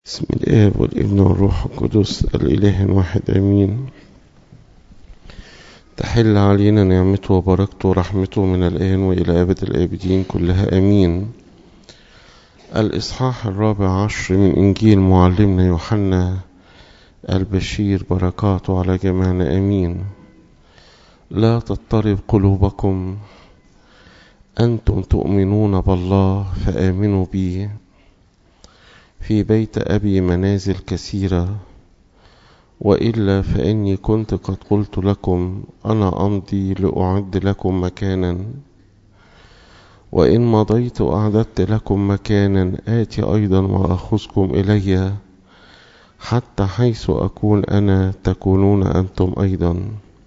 بسم الآب والابن والروح القدس الإله الواحد آمين تحل علينا نعمته وبركته ورحمته من الآن وإلى أبد الآبدين كلها آمين الإصحاح الرابع عشر من إنجيل معلمنا يوحنا البشير بركاته على جميعنا آمين لا تضطرب قلوبكم أنتم تؤمنون بالله فآمنوا بي في بيت أبي منازل كثيرة وإلا فإني كنت قد قلت لكم أنا أمضي لأعد لكم مكانا وإن مضيت وأعددت لكم مكانا آتي أيضا وأخذكم إلي حتى حيث أكون أنا تكونون أنتم أيضا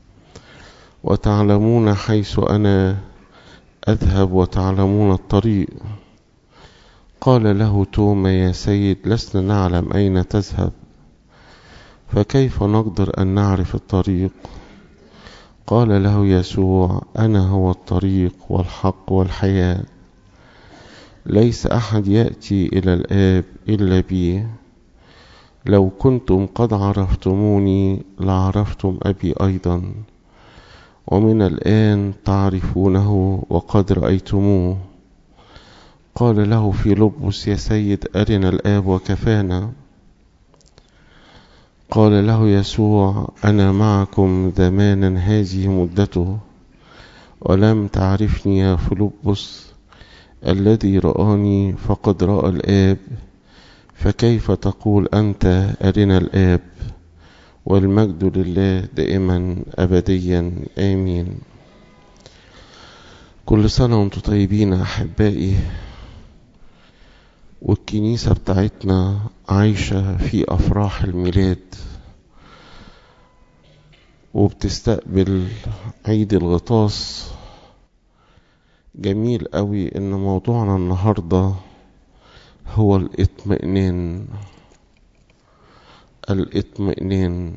وتعلمون حيث أنا أذهب وتعلمون الطريق قال له توما يا سيد لسنا نعلم أين تذهب فكيف نقدر أن نعرف الطريق قال له يسوع أنا هو الطريق والحق والحياة ليس أحد يأتي إلى الآب إلا بي لو كنتم قد عرفتموني لعرفتم أبي أيضا ومن الآن تعرفونه وقد رأيتموه قال له في لبس يا سيد أرنا الآب وكفانا قال له يسوع أنا معكم زمانا هذه مدته ولم تعرفني يا فيلبس الذي رآني فقد رأى الآب فكيف تقول أنت أرنا الآب والمجد لله دائما أبديا آمين كل سنة وانتم طيبين أحبائي والكنيسة بتاعتنا عايشة في أفراح الميلاد وبتستقبل عيد الغطاس جميل قوي ان موضوعنا النهاردة هو الاطمئنان الاطمئنان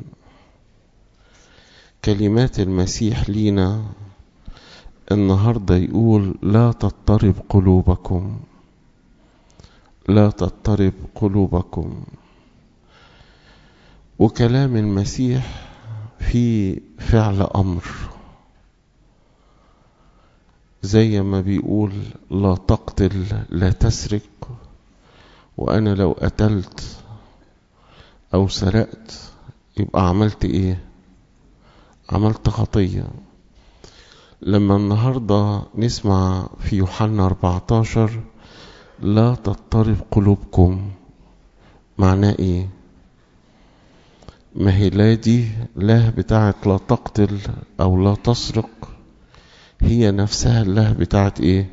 كلمات المسيح لينا النهاردة يقول لا تضطرب قلوبكم لا تضطرب قلوبكم وكلام المسيح في فعل أمر زي ما بيقول لا تقتل لا تسرق وأنا لو قتلت أو سرقت يبقى عملت إيه عملت خطية لما النهاردة نسمع في يوحنا 14 لا تضطرب قلوبكم معناه ايه ما هي لا دي لا بتاعت لا تقتل او لا تسرق هي نفسها الله بتاعت ايه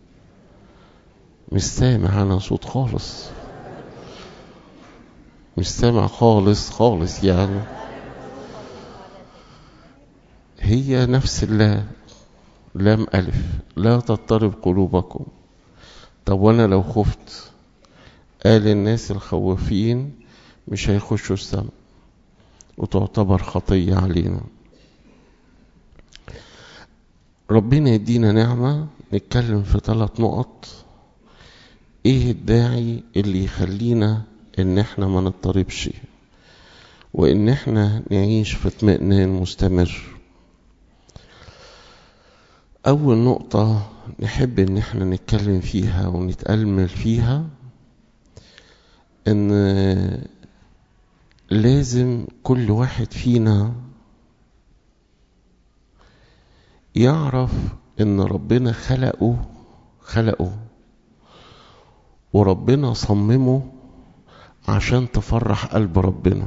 مش سامع انا صوت خالص مش سامع خالص خالص يعني هي نفس الله لام ألف لا تضطرب قلوبكم طب وانا لو خفت قال الناس الخوافين مش هيخشوا السماء وتعتبر خطية علينا ربنا يدينا نعمة نتكلم في ثلاث نقط ايه الداعي اللي يخلينا ان احنا ما نضطربش وان احنا نعيش في اطمئنان مستمر اول نقطة نحب ان احنا نتكلم فيها ونتألمل فيها ان لازم كل واحد فينا يعرف ان ربنا خلقه خلقه وربنا صممه عشان تفرح قلب ربنا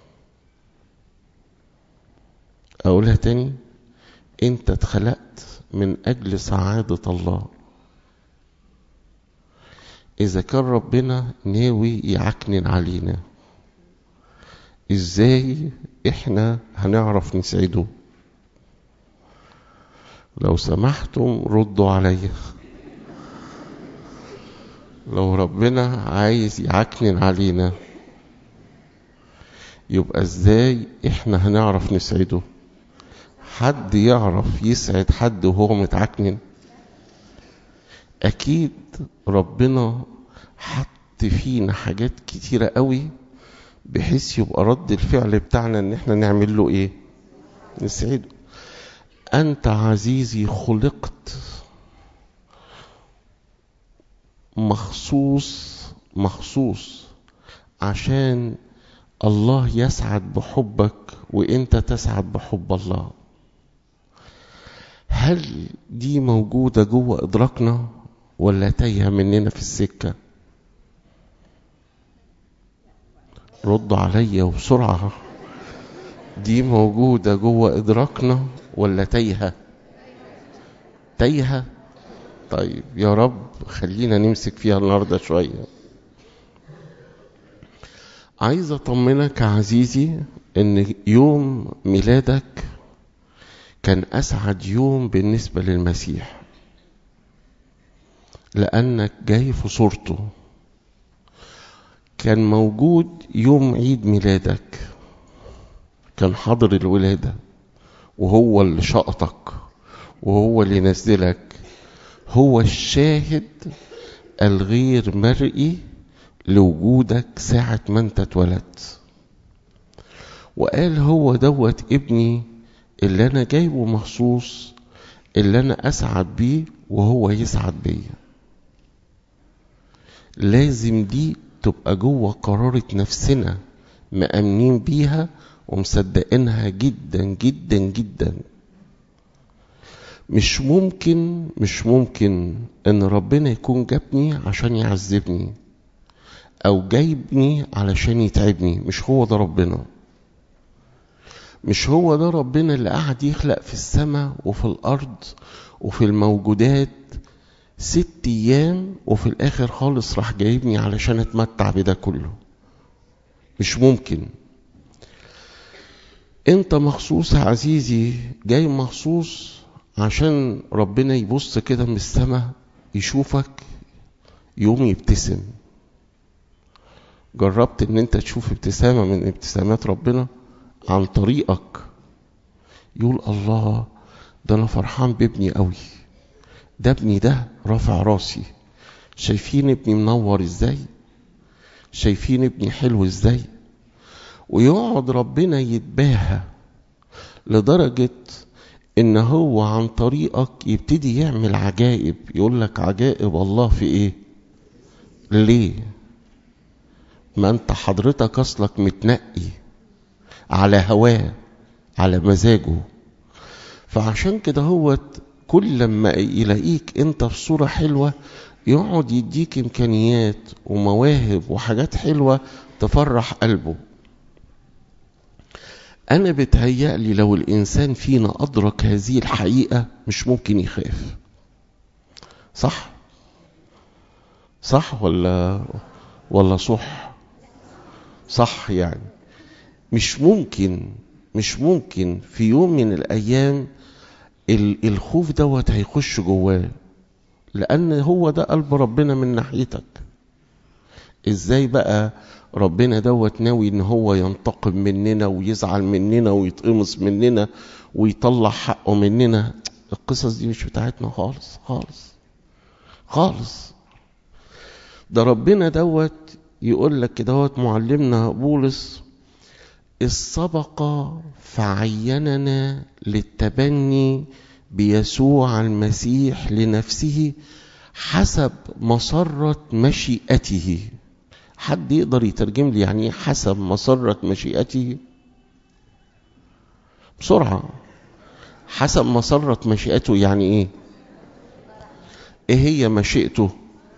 اقولها تاني انت اتخلقت من أجل سعادة الله إذا كان ربنا ناوي يعكنن علينا إزاي إحنا هنعرف نسعده لو سمحتم ردوا عليا لو ربنا عايز يعكنن علينا يبقى ازاي احنا هنعرف نسعده حد يعرف يسعد حد وهو متعكنن اكيد ربنا حط فينا حاجات كتيرة قوي بحيث يبقى رد الفعل بتاعنا ان احنا نعمل له ايه نسعده انت عزيزي خلقت مخصوص مخصوص عشان الله يسعد بحبك وانت تسعد بحب الله هل دي موجودة جوه إدراكنا ولا تايهة مننا في السكة ردوا عليا وبسرعة دي موجودة جوه إدراكنا ولا تايهة تايهة طيب يا رب خلينا نمسك فيها النهاردة شوية عايز أطمنك عزيزي إن يوم ميلادك كان أسعد يوم بالنسبة للمسيح لأنك جاي في صورته كان موجود يوم عيد ميلادك كان حاضر الولادة وهو اللي شقطك وهو اللي نزلك هو الشاهد الغير مرئي لوجودك ساعة ما انت اتولدت وقال هو دوت ابني اللي انا جايبه مخصوص اللي انا اسعد بيه وهو يسعد بيا لازم دي تبقى جوه قرارة نفسنا مأمنين بيها ومصدقينها جدا جدا جدا مش ممكن مش ممكن ان ربنا يكون جابني عشان يعذبني او جايبني علشان يتعبني مش هو ده ربنا مش هو ده ربنا اللي قاعد يخلق في السماء وفي الارض وفي الموجودات ست ايام وفي الاخر خالص راح جايبني علشان اتمتع بده كله مش ممكن انت مخصوص يا عزيزي جاي مخصوص عشان ربنا يبص كده من السماء يشوفك يوم يبتسم جربت ان انت تشوف ابتسامة من ابتسامات ربنا عن طريقك يقول الله ده انا فرحان بابني قوي ده ابني ده رافع راسي شايفين ابني منور ازاي شايفين ابني حلو ازاي ويقعد ربنا يتباهى لدرجة ان هو عن طريقك يبتدي يعمل عجائب يقول لك عجائب الله في ايه ليه ما انت حضرتك اصلك متنقي على هواه على مزاجه فعشان كده هو كل لما يلاقيك انت في صورة حلوة يقعد يديك امكانيات ومواهب وحاجات حلوة تفرح قلبه انا بتهيألي لو الانسان فينا ادرك هذه الحقيقة مش ممكن يخاف صح صح ولا ولا صح صح يعني مش ممكن مش ممكن في يوم من الايام الخوف دوت هيخش جواه لان هو ده قلب ربنا من ناحيتك ازاي بقى ربنا دوت ناوي ان هو ينتقم مننا ويزعل مننا ويتقمص مننا ويطلع حقه مننا القصص دي مش بتاعتنا خالص خالص خالص ده ربنا دوت يقول لك دوت معلمنا بولس السبق فعيننا للتبني بيسوع المسيح لنفسه حسب مسرة مشيئته حد يقدر يترجم لي يعني ايه حسب مسرة مشيئته بسرعة حسب مسرة مشيئته يعني ايه ايه هي مشيئته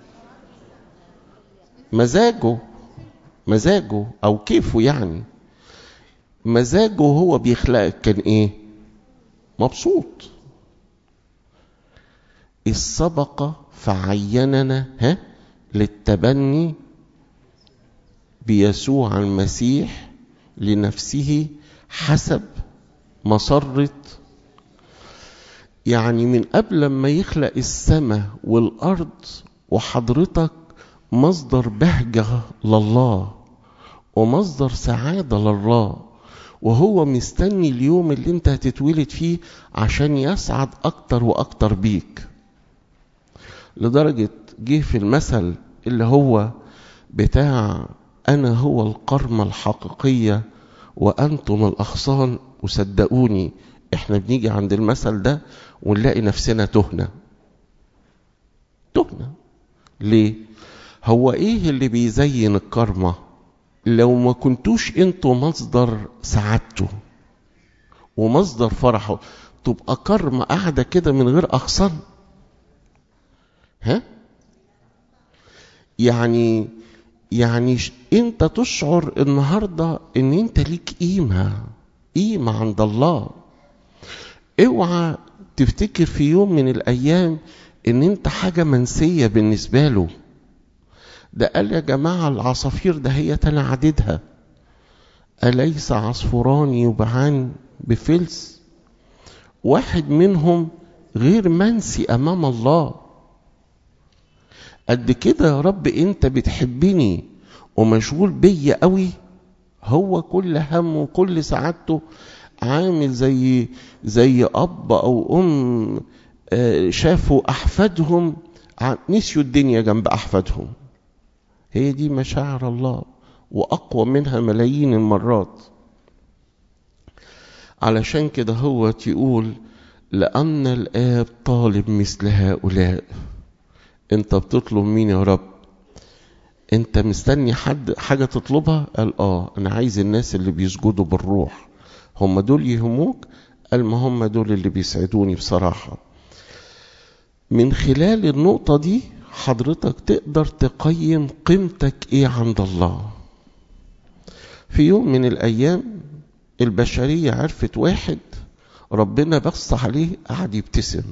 مزاجه مزاجه او كيفه يعني مزاجه هو بيخلقك كان ايه مبسوط السبق فعيننا ها للتبني بيسوع المسيح لنفسه حسب مسرة يعني من قبل ما يخلق السماء والأرض وحضرتك مصدر بهجة لله ومصدر سعادة لله وهو مستني اليوم اللي انت هتتولد فيه عشان يسعد اكتر واكتر بيك لدرجة جه في المثل اللي هو بتاع أنا هو القرمة الحقيقية وأنتم الأغصان وصدقوني احنا بنيجي عند المثل ده ونلاقي نفسنا تهنا تهنا ليه هو ايه اللي بيزين الكرمة لو ما كنتوش انتوا مصدر سعادته ومصدر فرحه تبقى كرمة قاعدة كده من غير أغصان ها يعني يعني انت تشعر النهارده ان انت ليك قيمه قيمه عند الله اوعى تفتكر في يوم من الايام ان انت حاجه منسيه بالنسبه له ده قال يا جماعه العصافير ده هي انا عددها اليس عصفوران يبعان بفلس واحد منهم غير منسي امام الله قد كده يا رب انت بتحبني ومشغول بيا قوي هو كل همه وكل سعادته عامل زي زي اب او ام شافوا احفادهم نسيوا الدنيا جنب احفادهم هي دي مشاعر الله واقوى منها ملايين المرات علشان كده هو يقول لان الاب طالب مثل هؤلاء انت بتطلب مين يا رب انت مستني حد حاجه تطلبها قال اه انا عايز الناس اللي بيسجدوا بالروح هم دول يهموك قال ما هم دول اللي بيسعدوني بصراحه من خلال النقطه دي حضرتك تقدر تقيم قيمتك ايه عند الله في يوم من الايام البشريه عرفت واحد ربنا بص عليه قعد يبتسم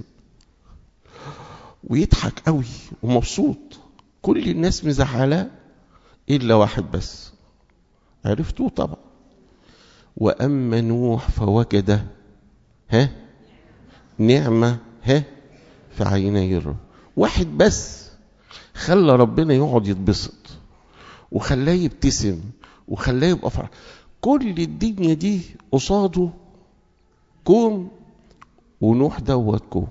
ويضحك قوي ومبسوط كل الناس مزعلاه الا واحد بس عرفتوه طبعا واما نوح فوجد ها نعمه ها في عيني الرب واحد بس خلى ربنا يقعد يتبسط وخلاه يبتسم وخلاه يبقى فرح كل الدنيا دي قصاده كوم ونوح دوت كوم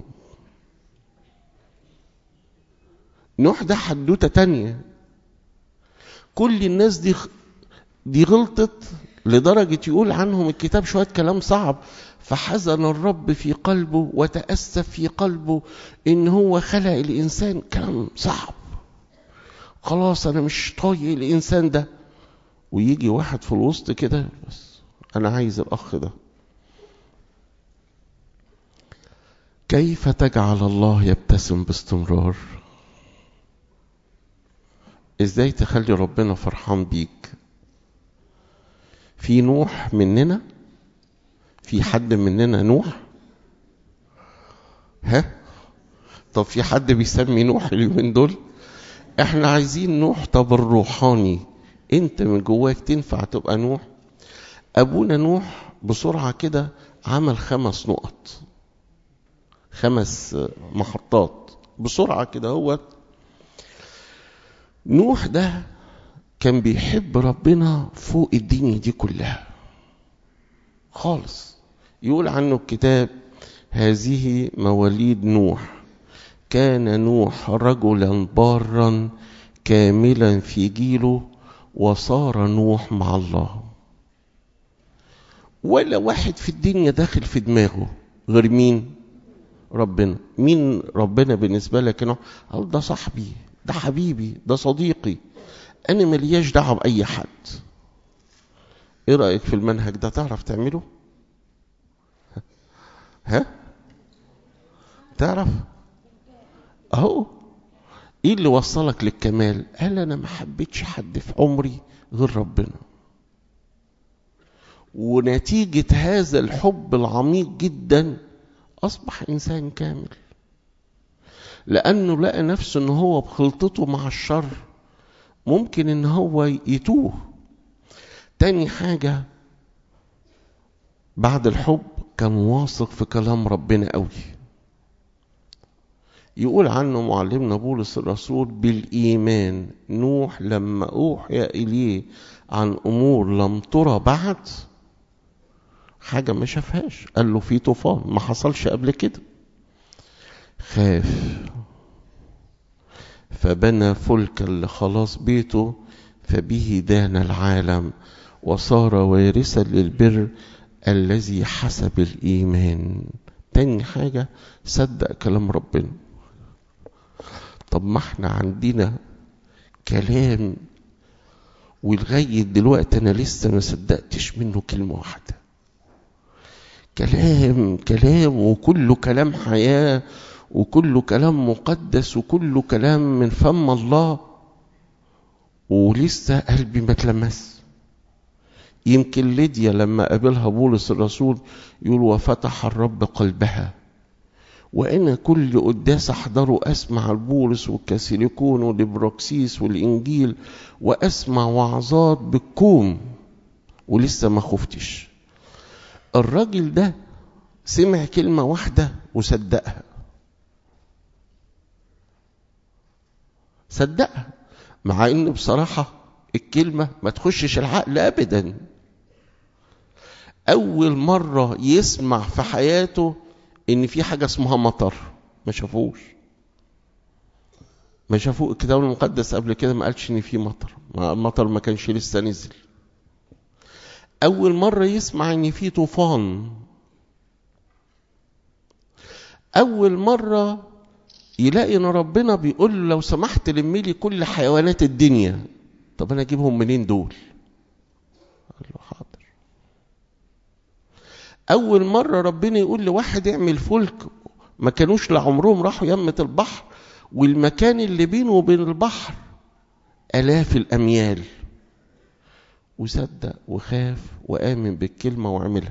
نوح ده حدوتة تانية كل الناس دي دي غلطت لدرجة يقول عنهم الكتاب شوية كلام صعب فحزن الرب في قلبه وتأسف في قلبه إن هو خلق الإنسان كلام صعب خلاص أنا مش طايق الإنسان ده ويجي واحد في الوسط كده بس أنا عايز الأخ ده كيف تجعل الله يبتسم باستمرار ازاي تخلي ربنا فرحان بيك في نوح مننا في حد مننا نوح ها طب في حد بيسمي نوح اليومين دول احنا عايزين نوح طب الروحاني انت من جواك تنفع تبقى نوح ابونا نوح بسرعه كده عمل خمس نقط خمس محطات بسرعه كده هو نوح ده كان بيحب ربنا فوق الدنيا دي كلها خالص يقول عنه الكتاب هذه مواليد نوح كان نوح رجلا بارا كاملا في جيله وصار نوح مع الله ولا واحد في الدنيا داخل في دماغه غير مين ربنا مين ربنا بالنسبة لك نوح قال ده صاحبي ده حبيبي ده صديقي انا ملياش دعوه باي حد ايه رايك في المنهج ده تعرف تعمله ها تعرف اهو ايه اللي وصلك للكمال قال انا ما حبيتش حد في عمري غير ربنا ونتيجة هذا الحب العميق جدا أصبح إنسان كامل لأنه لقى نفسه إن هو بخلطته مع الشر ممكن إن هو يتوه تاني حاجة بعد الحب كان واثق في كلام ربنا قوي يقول عنه معلمنا بولس الرسول بالإيمان نوح لما أوحي إليه عن أمور لم ترى بعد حاجة ما شافهاش قال له في طوفان ما حصلش قبل كده خاف فبنى فلكا لخلاص بيته فبه دان العالم وصار وارثا للبر الذي حسب الإيمان تاني حاجة صدق كلام ربنا طب ما احنا عندنا كلام ولغاية دلوقتي أنا لسه ما صدقتش منه كلمة واحدة كلام كلام وكله كلام حياة وكله كلام مقدس وكله كلام من فم الله ولسه قلبي ما اتلمس يمكن ليديا لما قابلها بولس الرسول يقول وفتح الرب قلبها وانا كل قداس احضره اسمع البولس والكاسيليكون والابراكسيس والانجيل واسمع وعظات بالكوم ولسه ما خفتش الراجل ده سمع كلمه واحده وصدقها صدقها مع ان بصراحه الكلمه ما تخشش العقل ابدا اول مره يسمع في حياته ان في حاجه اسمها مطر ما شافوش ما شافوه الكتاب المقدس قبل كده ما قالش ان في مطر المطر ما كانش لسه نزل اول مره يسمع ان في طوفان اول مره يلاقي ان ربنا بيقول له لو سمحت لمي لي كل حيوانات الدنيا طب انا اجيبهم منين دول قال له حاضر اول مره ربنا يقول لواحد اعمل فلك ما كانوش لعمرهم راحوا يمة البحر والمكان اللي بينه وبين البحر الاف الاميال وصدق وخاف وامن بالكلمه وعملها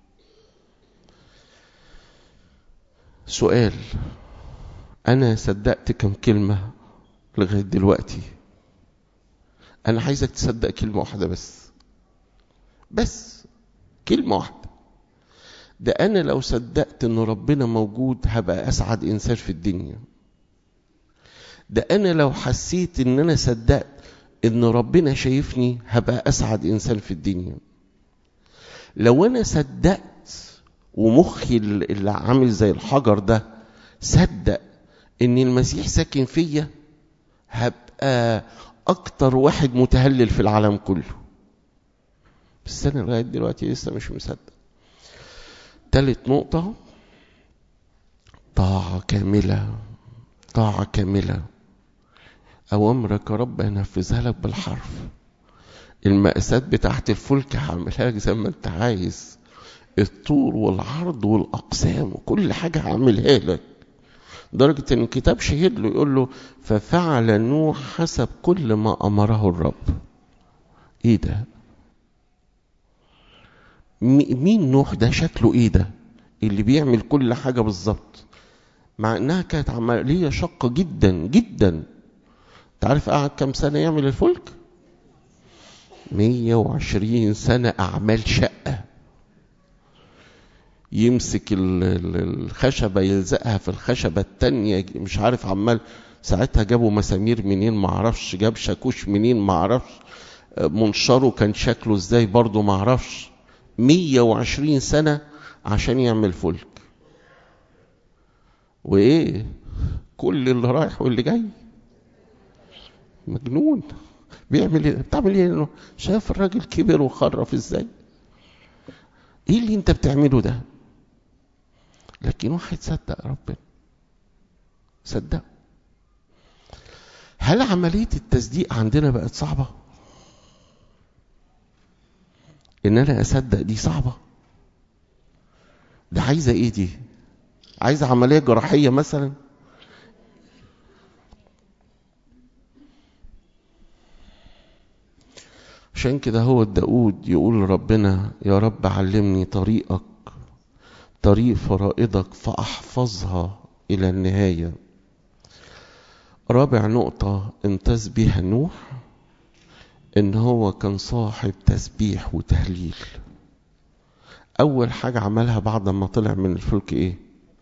سؤال انا صدقت كم كلمه لغايه دلوقتي انا عايزك تصدق كلمه واحده بس بس كلمه واحده ده انا لو صدقت ان ربنا موجود هبقى اسعد انسان في الدنيا ده انا لو حسيت ان انا صدقت ان ربنا شايفني هبقى اسعد انسان في الدنيا لو انا صدقت ومخي اللي عامل زي الحجر ده صدق ان المسيح ساكن فيا هبقى اكتر واحد متهلل في العالم كله بس انا لغايه دلوقتي لسه مش مصدق تالت نقطة طاعة كاملة طاعة كاملة أوامرك يا رب أنفذها لك بالحرف المقاسات بتاعت الفلك هعملها لك زي ما أنت عايز الطول والعرض والأقسام وكل حاجة هعملها لك درجة إن الكتاب شهد له يقول له ففعل نوح حسب كل ما أمره الرب إيه ده؟ مين نوح ده شكله ايه ده اللي بيعمل كل حاجه بالظبط مع انها كانت عمليه شاقه جدا جدا تعرف قعد كام سنه يعمل الفلك 120 سنه اعمال شقه يمسك الخشبه يلزقها في الخشبه التانية مش عارف عمال ساعتها جابوا مسامير منين معرفش جاب شاكوش منين معرفش منشره كان شكله ازاي برضه معرفش 120 سنة عشان يعمل فلك وإيه كل اللي رايح واللي جاي مجنون بيعمل ايه بتعمل ايه شايف الراجل كبر وخرف ازاي ايه اللي انت بتعمله ده لكن واحد صدق ربنا صدق هل عملية التصديق عندنا بقت صعبة ان انا اصدق دي صعبه ده عايزه ايه دي عايزه عمليه جراحيه مثلا عشان كده هو داود يقول لربنا يا رب علمني طريقك طريق فرائضك فاحفظها الى النهايه رابع نقطه امتاز بها نوح ان هو كان صاحب تسبيح وتهليل اول حاجه عملها بعد ما طلع من الفلك ايه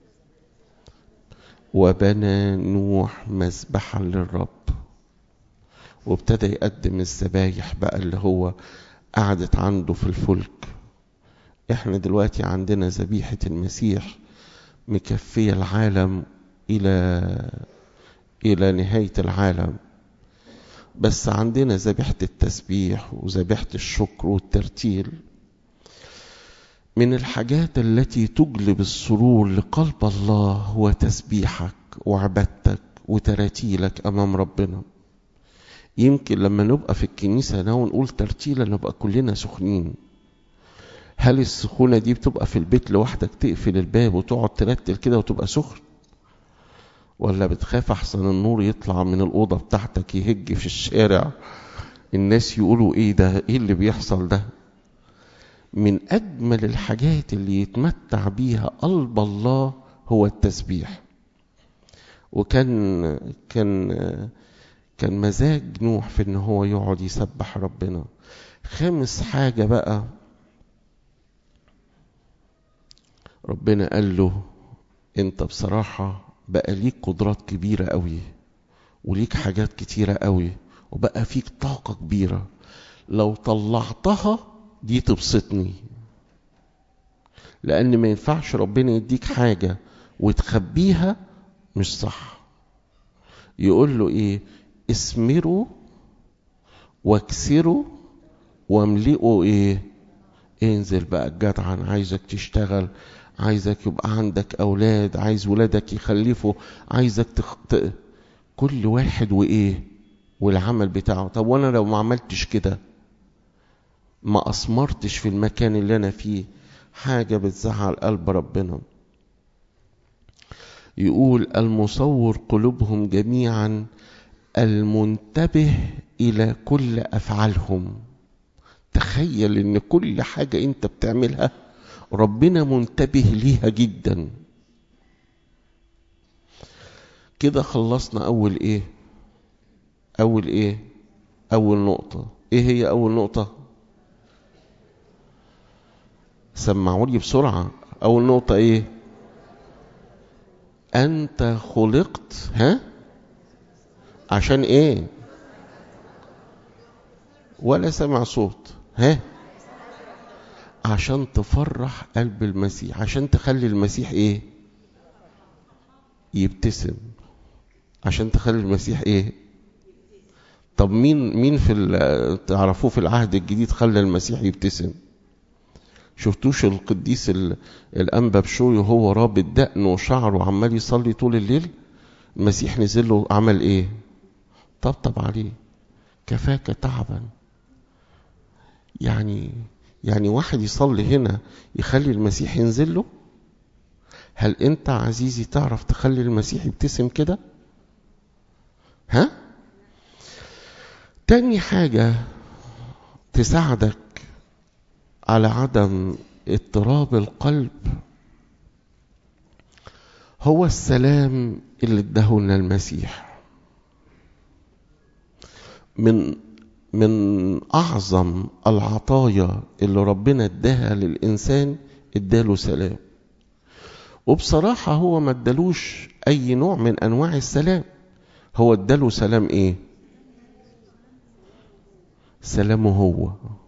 وبنى نوح مذبحا للرب وابتدى يقدم الذبايح بقى اللي هو قعدت عنده في الفلك احنا دلوقتي عندنا ذبيحه المسيح مكفيه العالم الى الى نهايه العالم بس عندنا ذبيحة التسبيح وذبيحة الشكر والترتيل من الحاجات التي تجلب السرور لقلب الله هو تسبيحك وعبادتك وتراتيلك أمام ربنا يمكن لما نبقى في الكنيسة هنا ونقول ترتيلة نبقى كلنا سخنين هل السخونة دي بتبقى في البيت لوحدك تقفل الباب وتقعد ترتل كده وتبقى سخن ولا بتخاف احسن النور يطلع من الأوضة بتاعتك يهج في الشارع الناس يقولوا ايه ده ايه اللي بيحصل ده من أجمل الحاجات اللي يتمتع بيها قلب الله هو التسبيح وكان كان كان مزاج نوح في ان هو يقعد يسبح ربنا خامس حاجة بقى ربنا قال له انت بصراحة بقى ليك قدرات كبيرة قوي وليك حاجات كتيرة قوي وبقى فيك طاقة كبيرة لو طلعتها دي تبسطني لأن ما ينفعش ربنا يديك حاجة وتخبيها مش صح يقول له ايه اسمروا واكسروا واملئوا ايه انزل بقى الجدعن عايزك تشتغل عايزك يبقى عندك اولاد عايز ولادك يخلفوا عايزك تخ... ت... كل واحد وايه والعمل بتاعه طب وانا لو ما عملتش كده ما اثمرتش في المكان اللي انا فيه حاجه بتزعل قلب ربنا يقول المصور قلوبهم جميعا المنتبه الى كل افعالهم تخيل ان كل حاجه انت بتعملها ربنا منتبه ليها جدا كده خلصنا اول ايه اول ايه اول نقطه ايه هي اول نقطه سمعوا لي بسرعه اول نقطه ايه انت خلقت ها عشان ايه ولا سمع صوت ها عشان تفرح قلب المسيح عشان تخلي المسيح ايه يبتسم عشان تخلي المسيح ايه طب مين مين في تعرفوه في العهد الجديد خلى المسيح يبتسم شفتوش القديس الانبا بشوي وهو رابط دقنه وشعره وعمال يصلي طول الليل المسيح نزل له عمل ايه طبطب عليه كفاك تعبا يعني يعني واحد يصلي هنا يخلي المسيح ينزل له هل انت عزيزي تعرف تخلي المسيح يبتسم كده ها تاني حاجة تساعدك على عدم اضطراب القلب هو السلام اللي ادهولنا المسيح من من اعظم العطايا اللي ربنا اداها للانسان اداله سلام وبصراحه هو ما ادالوش اي نوع من انواع السلام هو اداله سلام ايه سلامه هو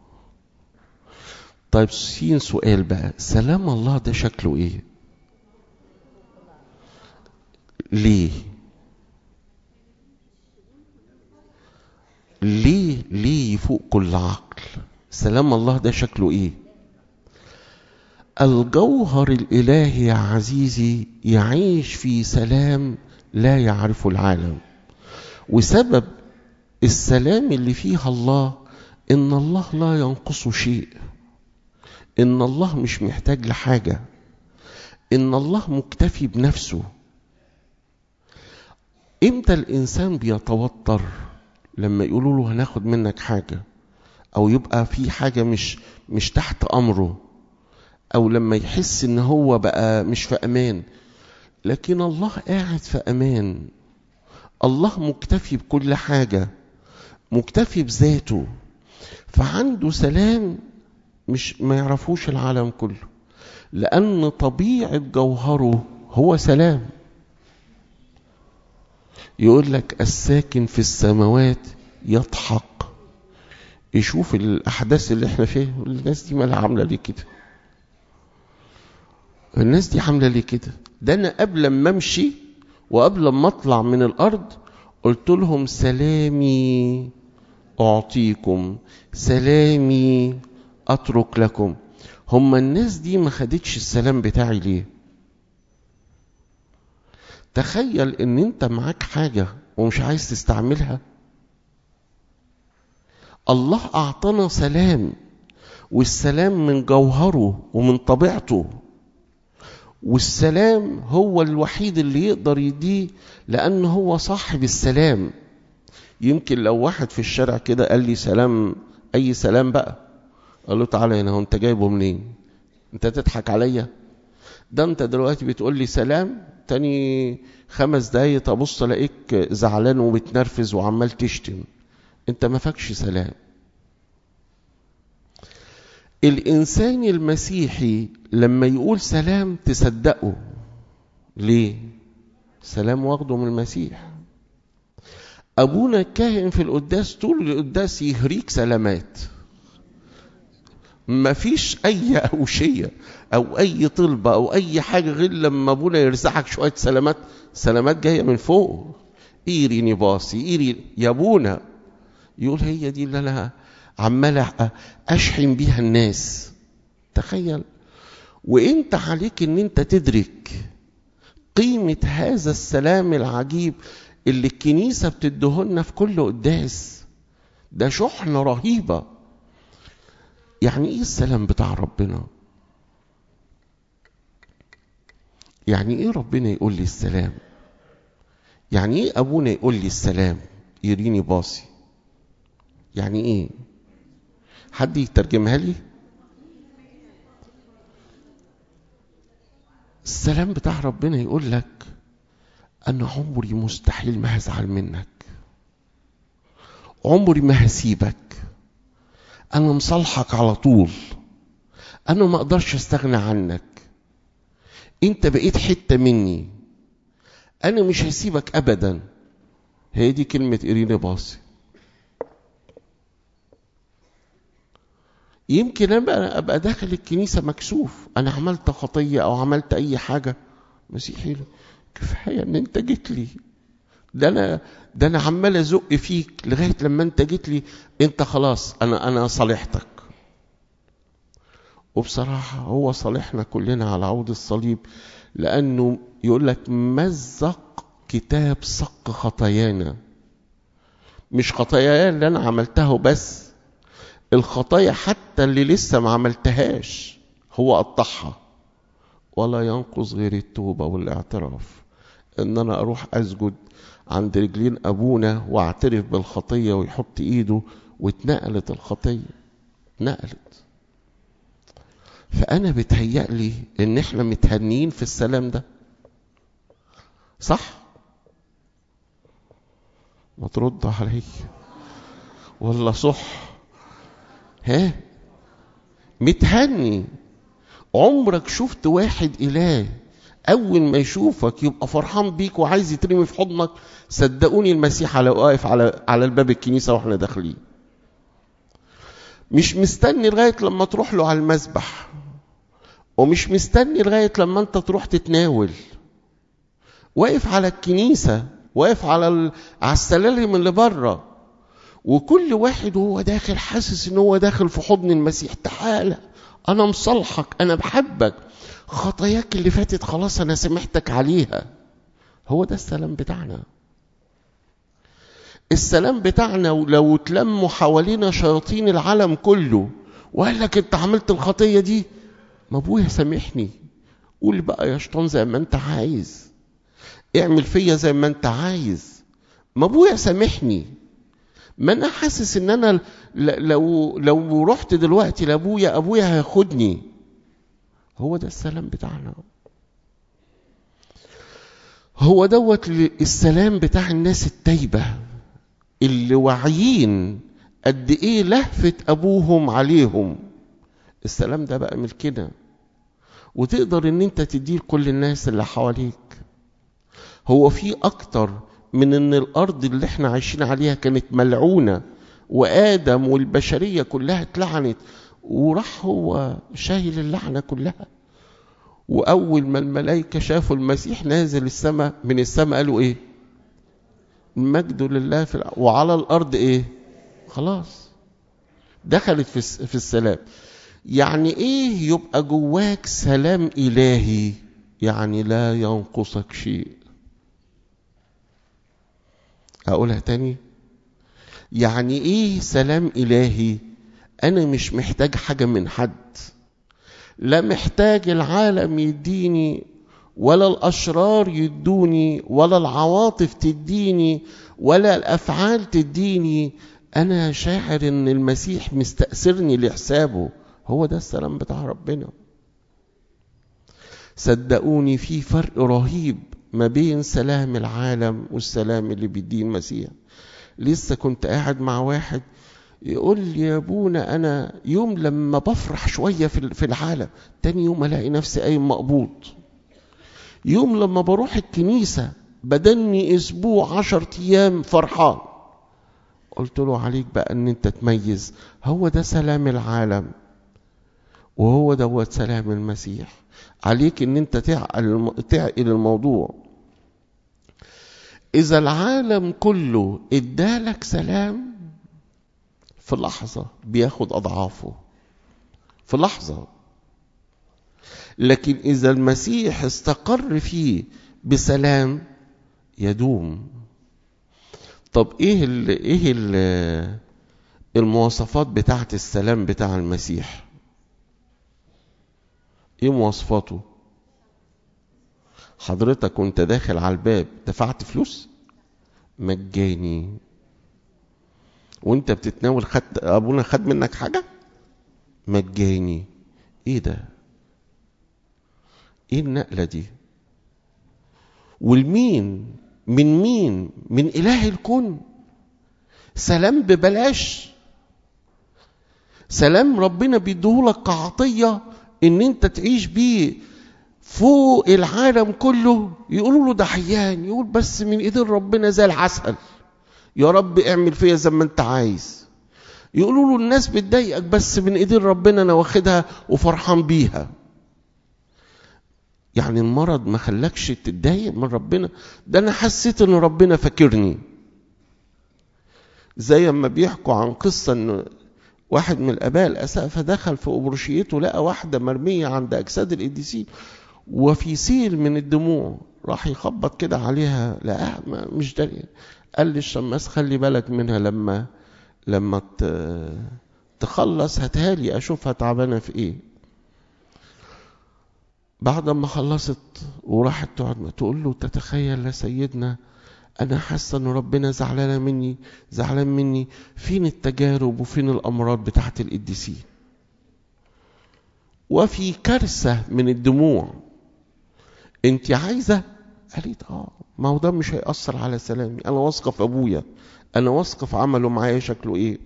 طيب سين سؤال بقى سلام الله ده شكله ايه ليه ليه ليه يفوق كل عقل سلام الله ده شكله ايه الجوهر الالهي يا عزيزي يعيش في سلام لا يعرفه العالم وسبب السلام اللي فيها الله ان الله لا ينقصه شيء ان الله مش محتاج لحاجه ان الله مكتفي بنفسه امتى الانسان بيتوتر لما يقولوا له هناخد منك حاجه او يبقى في حاجه مش مش تحت امره او لما يحس ان هو بقى مش في امان لكن الله قاعد في امان الله مكتفي بكل حاجه مكتفي بذاته فعنده سلام مش ما يعرفوش العالم كله لأن طبيعة جوهره هو سلام يقول لك الساكن في السماوات يضحك يشوف الأحداث اللي احنا فيها الناس دي مالها عاملة ليه كده الناس دي عاملة ليه كده ده أنا قبل ما أمشي وقبل ما أطلع من الأرض قلت لهم سلامي أعطيكم سلامي أترك لكم هما الناس دي ما خدتش السلام بتاعي ليه تخيل ان انت معاك حاجة ومش عايز تستعملها الله اعطانا سلام والسلام من جوهره ومن طبيعته والسلام هو الوحيد اللي يقدر يديه لأن هو صاحب السلام يمكن لو واحد في الشارع كده قال لي سلام أي سلام بقى قال له تعالى هنا هو أنت جايبه منين أنت تضحك عليا ده أنت دلوقتي بتقول لي سلام تاني خمس دقايق تبص الاقيك زعلان ومتنرفز وعمال تشتم انت ما فاكش سلام الإنسان المسيحي لما يقول سلام تصدقه ليه؟ سلام واخده من المسيح أبونا الكاهن في القداس طول القداس يهريك سلامات ما فيش أي أوشية أو أي طلبة أو أي حاجة غير لما أبونا يرزعك شوية سلامات سلامات جاية من فوق إيري نباصي إيري يا أبونا يقول هي دي اللي أنا عمال اشحن بيها الناس تخيل وانت عليك ان انت تدرك قيمة هذا السلام العجيب اللي الكنيسة بتدهلنا في كل قداس ده شحنة رهيبة يعني ايه السلام بتاع ربنا يعني ايه ربنا يقول لي السلام يعني ايه ابونا يقول لي السلام يريني باصي يعني ايه حد يترجمها لي السلام بتاع ربنا يقول لك انا عمري مستحيل ما هزعل منك عمري ما هسيبك انا مصالحك على طول انا ما اقدرش استغنى عنك انت بقيت حته مني انا مش هسيبك ابدا هي دي كلمه ايرينا باصي يمكن انا ابقى داخل الكنيسه مكسوف انا عملت خطيه او عملت اي حاجه مسيحي كفايه ان انت جيت لي ده انا ده انا عمال ازق فيك لغايه لما انت جيت لي انت خلاص انا انا صالحتك وبصراحه هو صالحنا كلنا على عود الصليب لانه يقول لك مزق كتاب صق خطايانا مش خطاياي اللي انا عملتها بس الخطايا حتى اللي لسه ما عملتهاش هو قطعها ولا ينقص غير التوبة والاعتراف ان انا اروح اسجد عند رجلين ابونا واعترف بالخطية ويحط ايده واتنقلت الخطية اتنقلت فانا بتهيألي ان احنا متهنيين في السلام ده صح ما ترد علي ولا صح ها متهني عمرك شفت واحد إله أول ما يشوفك يبقى فرحان بيك وعايز يترمي في حضنك صدقوني المسيح على واقف على على الباب الكنيسة واحنا داخلين مش مستني لغاية لما تروح له على المسبح ومش مستني لغاية لما انت تروح تتناول واقف على الكنيسة واقف على ال... على السلالم اللي بره وكل واحد وهو داخل حاسس ان هو داخل في حضن المسيح تعالى انا مصالحك انا بحبك خطاياك اللي فاتت خلاص انا سامحتك عليها هو ده السلام بتاعنا السلام بتاعنا لو اتلموا حوالينا شياطين العالم كله وقال لك انت عملت الخطيه دي ما ابويا سامحني قول بقى يا شيطان زي ما انت عايز اعمل فيا زي ما انت عايز ما ابويا سامحني ما انا حاسس ان انا لو لو رحت دلوقتي لابويا ابويا هياخدني هو ده السلام بتاعنا هو دوت السلام بتاع الناس التايبه اللي واعيين قد ايه لهفه ابوهم عليهم السلام ده بقى ملكنا وتقدر ان انت تديه لكل الناس اللي حواليك هو في اكتر من ان الارض اللي احنا عايشين عليها كانت ملعونه وادم والبشريه كلها اتلعنت وراح هو شايل اللعنه كلها واول ما الملائكه شافوا المسيح نازل السماء من السماء قالوا ايه مجد لله في الع... وعلى الارض ايه خلاص دخلت في في السلام يعني ايه يبقى جواك سلام الهي يعني لا ينقصك شيء اقولها تاني يعني ايه سلام الهي انا مش محتاج حاجه من حد لا محتاج العالم يديني ولا الاشرار يدوني ولا العواطف تديني ولا الافعال تديني انا شاعر ان المسيح مستأثرني لحسابه هو ده السلام بتاع ربنا صدقوني في فرق رهيب ما بين سلام العالم والسلام اللي بيديه المسيح لسه كنت قاعد مع واحد يقول لي يا ابونا انا يوم لما بفرح شويه في العالم تاني يوم الاقي نفسي قايم مقبوض يوم لما بروح الكنيسه بدني اسبوع عشر ايام فرحان قلت له عليك بقى ان انت تميز هو ده سلام العالم وهو دوت سلام المسيح عليك ان انت تعقل تعقل الموضوع اذا العالم كله ادالك سلام في لحظة بياخد أضعافه في لحظة لكن إذا المسيح استقر فيه بسلام يدوم طب إيه ال إيه ال المواصفات بتاعة السلام بتاع المسيح إيه مواصفاته حضرتك وانت داخل على الباب دفعت فلوس مجاني وانت بتتناول خد ابونا خد منك حاجه مجاني ايه ده ايه النقله دي والمين من مين من اله الكون سلام ببلاش سلام ربنا بيديهولك كعطيه ان انت تعيش بيه فوق العالم كله يقولوا له ده حيان يقول بس من ايدين ربنا زي العسل يا رب اعمل فيا زي ما انت عايز يقولوا له الناس بتضايقك بس من ايدين ربنا انا واخدها وفرحان بيها يعني المرض ما خلاكش تتضايق من ربنا ده انا حسيت ان ربنا فاكرني زي ما بيحكوا عن قصه ان واحد من الاباء الاسقفه دخل في ابروشيته لقى واحده مرميه عند اجساد القديسين وفي سيل من الدموع راح يخبط كده عليها لقاها مش داريه قال للشماس خلي بالك منها لما لما تخلص هاتهالي اشوفها تعبانه في ايه بعد ما خلصت وراحت تقعد تقول له تتخيل يا سيدنا انا حاسه ان ربنا زعلانه مني زعلان مني فين التجارب وفين الامراض بتاعت القديسين وفي كارثه من الدموع انت عايزه قالت اه ما هو ده مش هيأثر على سلامي انا واثقه في ابويا انا واثقه في عمله معايا شكله ايه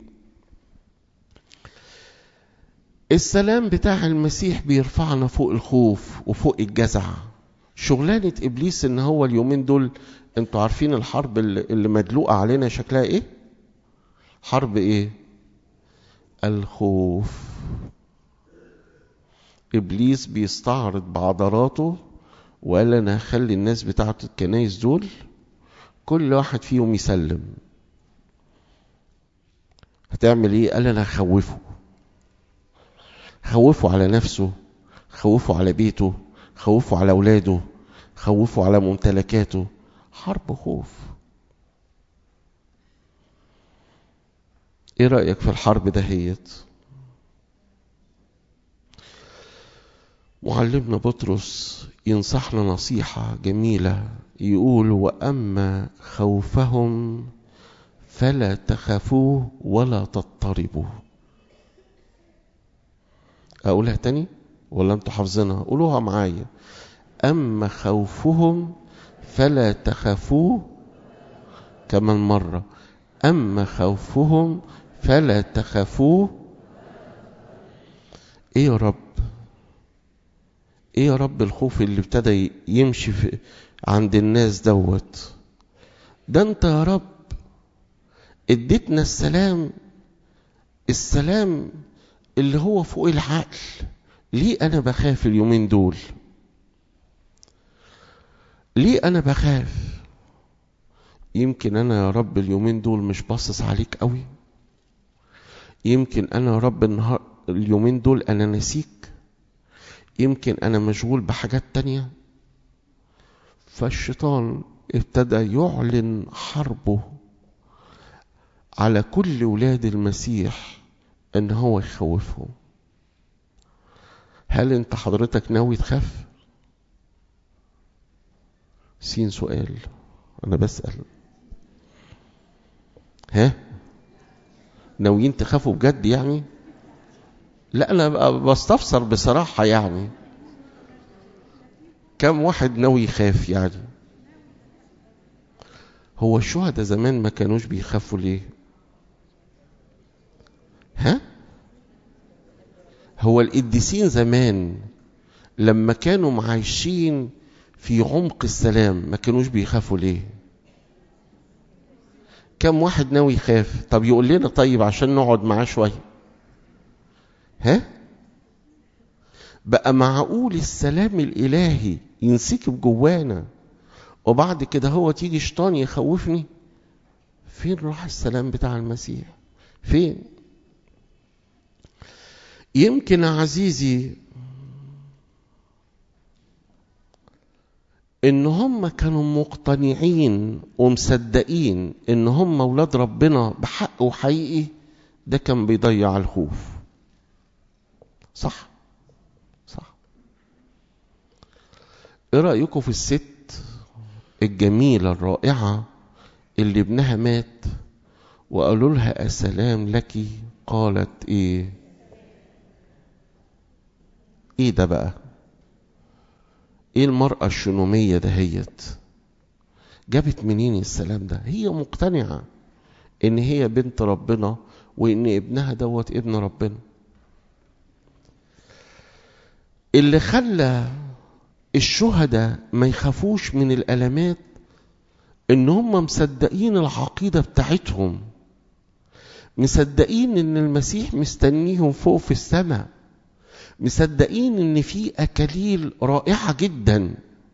السلام بتاع المسيح بيرفعنا فوق الخوف وفوق الجزع شغلانة إبليس إن هو اليومين دول أنتوا عارفين الحرب اللي مدلوقة علينا شكلها إيه؟ حرب إيه؟ الخوف إبليس بيستعرض بعضلاته وقال أنا هخلي الناس بتاعة الكنايس دول كل واحد فيهم يسلم هتعمل إيه؟ قال أنا هخوفه خوفه على نفسه خوفه على بيته خوفه على اولاده خوفه على ممتلكاته حرب خوف ايه رايك في الحرب دهيت معلمنا بطرس ينصحنا نصيحه جميله يقول واما خوفهم فلا تخافوه ولا تضطربوا أقولها تاني ولا أنتوا حافظينها قولوها معايا أما خوفهم فلا تخافوه كمان مرة أما خوفهم فلا تخافوه إيه يا رب إيه يا رب الخوف اللي ابتدى يمشي في عند الناس دوت ده أنت يا رب اديتنا السلام السلام اللي هو فوق العقل ليه انا بخاف اليومين دول ليه انا بخاف يمكن انا يا رب اليومين دول مش باصص عليك قوي يمكن انا يا رب النهار اليومين دول انا نسيك يمكن انا مشغول بحاجات تانية فالشيطان ابتدى يعلن حربه على كل ولاد المسيح ان هو يخوفهم هل انت حضرتك ناوي تخاف سين سؤال انا بسأل ها ناويين تخافوا بجد يعني لا انا بستفسر بصراحة يعني كم واحد ناوي يخاف يعني هو الشهداء زمان ما كانوش بيخافوا ليه ها هو القديسين زمان لما كانوا عايشين في عمق السلام ما كانوش بيخافوا ليه كم واحد ناوي يخاف طب يقول لنا طيب عشان نقعد معاه شويه ها بقى معقول السلام الالهي ينسكب جوانا وبعد كده هو تيجي شيطان يخوفني فين راح السلام بتاع المسيح فين يمكن عزيزي ان هم كانوا مقتنعين ومصدقين ان هم اولاد ربنا بحق وحقيقي ده كان بيضيع الخوف صح صح ايه رايكم في الست الجميله الرائعه اللي ابنها مات وقالوا لها السلام لك قالت ايه ايه ده بقى ايه المرأة الشنومية دهيت جابت منين السلام ده هي مقتنعة ان هي بنت ربنا وان ابنها دوت ابن ربنا اللي خلى الشهداء ما يخافوش من الالمات ان هم مصدقين العقيدة بتاعتهم مصدقين ان المسيح مستنيهم فوق في السماء مصدقين ان في اكاليل رائعه جدا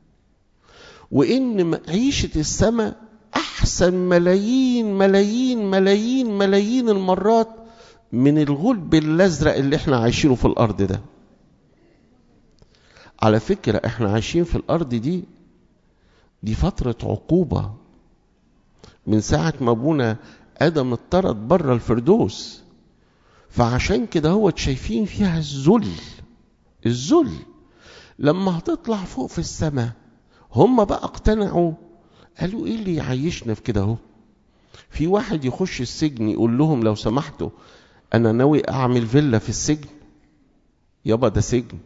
وان عيشه السماء احسن ملايين ملايين ملايين ملايين المرات من الغلب الازرق اللي احنا عايشينه في الارض ده على فكره احنا عايشين في الارض دي دي فتره عقوبه من ساعه ما ابونا ادم اتطرد بره الفردوس فعشان كده هو شايفين فيها الذل الذل لما هتطلع فوق في السماء هم بقى اقتنعوا قالوا ايه اللي يعيشنا في كده اهو في واحد يخش السجن يقول لهم لو سمحتوا انا ناوي اعمل فيلا في السجن يابا ده سجن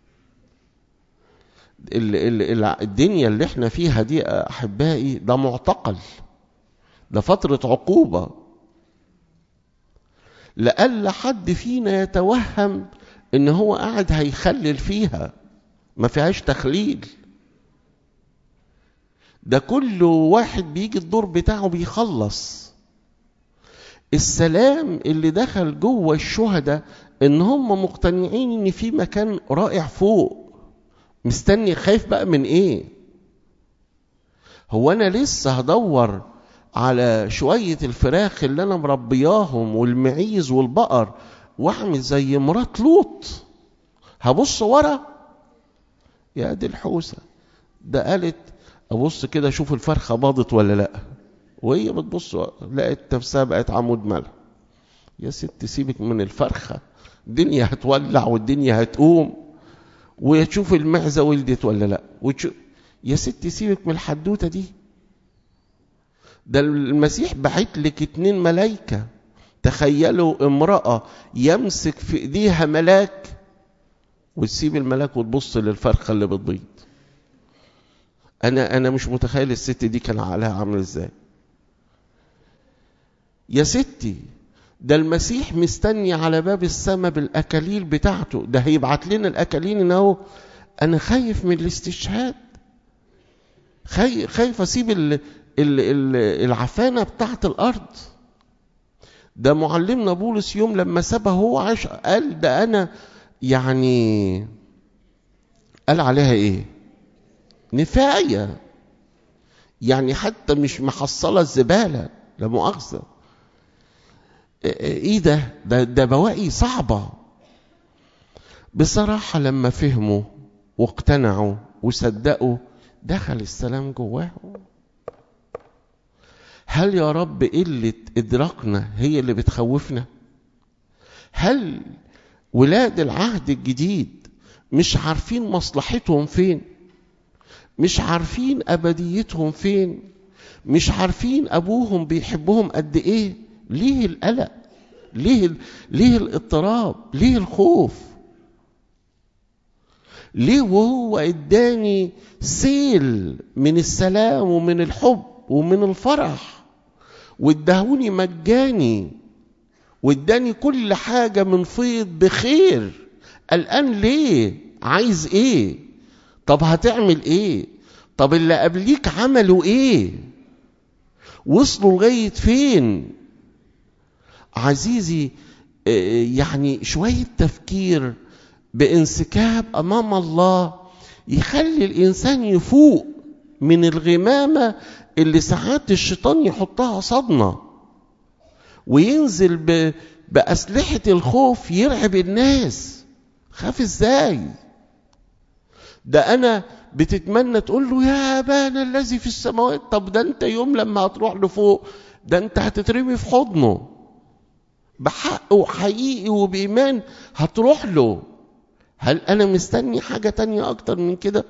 ال ال الدنيا اللي احنا فيها دي احبائي ده معتقل ده فتره عقوبه لألا حد فينا يتوهم ان هو قاعد هيخلل فيها ما فيهاش تخليل ده كل واحد بيجي الدور بتاعه بيخلص السلام اللي دخل جوه الشهداء ان هم مقتنعين ان في مكان رائع فوق مستني خايف بقى من ايه هو انا لسه هدور على شوية الفراخ اللي أنا مربياهم والمعيز والبقر وأعمل زي مرات لوط هبص ورا يا دي الحوسة ده قالت أبص كده أشوف الفرخة باضت ولا لأ وهي بتبص لقيت نفسها بقت عمود ملح يا ست سيبك من الفرخة الدنيا هتولع والدنيا هتقوم وتشوف المعزة ولدت ولا لأ وتشوف يا ست سيبك من الحدوتة دي ده المسيح بعت لك اتنين ملايكة تخيلوا امرأة يمسك في ايديها ملاك وتسيب الملاك وتبص للفرخة اللي بتبيض انا انا مش متخيل الست دي كان عقلها عامل ازاي يا ستي ده المسيح مستني على باب السماء بالاكاليل بتاعته ده هيبعت لنا الاكاليل ان هو انا خايف من الاستشهاد خايف خايف اسيب ال العفانه بتاعت الارض ده معلمنا بولس يوم لما سابها هو عاش قال ده انا يعني قال عليها ايه نفايه يعني حتى مش محصله الزباله لا مؤاخذه ايه ده ده, ده بواقي صعبة بصراحة لما فهموا واقتنعوا وصدقوا دخل السلام جواهم هل يا رب قلة إدراكنا هي اللي بتخوفنا هل ولاد العهد الجديد مش عارفين مصلحتهم فين مش عارفين أبديتهم فين مش عارفين أبوهم بيحبهم قد إيه ليه القلق ليه ليه الاضطراب ليه الخوف ليه وهو اداني سيل من السلام ومن الحب ومن الفرح وادهوني مجاني واداني كل حاجه من فيض بخير الان ليه عايز ايه طب هتعمل ايه طب اللي قبليك عملوا ايه وصلوا لغايه فين عزيزي يعني شويه تفكير بانسكاب امام الله يخلي الانسان يفوق من الغمامه اللي ساعات الشيطان يحطها صدمه وينزل ب... باسلحه الخوف يرعب الناس خاف ازاي ده انا بتتمنى تقول له يا ابانا الذي في السماوات طب ده انت يوم لما هتروح لفوق ده انت هتترمي في حضنه بحق وحقيقي وبإيمان هتروح له هل أنا مستني حاجة تانية أكتر من كده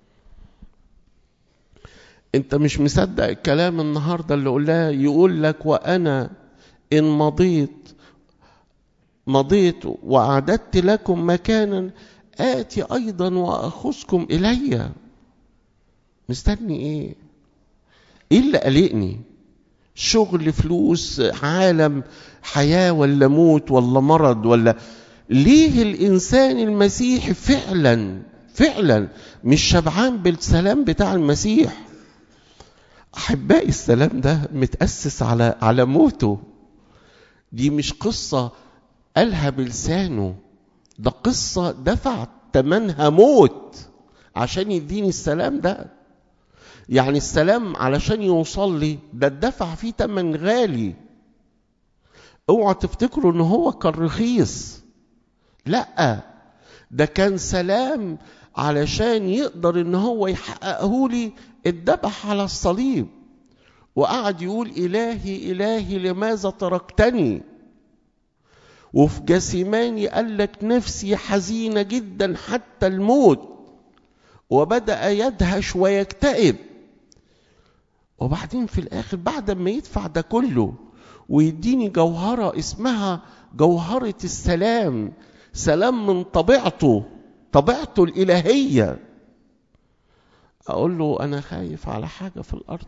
أنت مش مصدق الكلام النهاردة اللي قلاه يقول لك وأنا إن مضيت مضيت وأعددت لكم مكانا آتي أيضا وأخذكم إلي مستني إيه إيه اللي قلقني شغل فلوس عالم حياة ولا موت ولا مرض ولا ليه الإنسان المسيحي فعلا فعلا مش شبعان بالسلام بتاع المسيح أحبائي السلام ده متأسس على على موته دي مش قصة قالها بلسانه ده قصة دفع ثمنها موت عشان يديني السلام ده يعني السلام علشان يوصل لي ده الدفع فيه تمن غالي اوعى تفتكروا ان هو كان رخيص لا ده كان سلام علشان يقدر ان هو يحققه لي اتذبح على الصليب وقعد يقول الهي الهي لماذا تركتني وفي جسيماني قال لك نفسي حزينه جدا حتى الموت وبدا يدهش ويكتئب وبعدين في الاخر بعد ما يدفع ده كله ويديني جوهره اسمها جوهره السلام سلام من طبيعته طبيعته الالهيه اقول له انا خايف على حاجه في الارض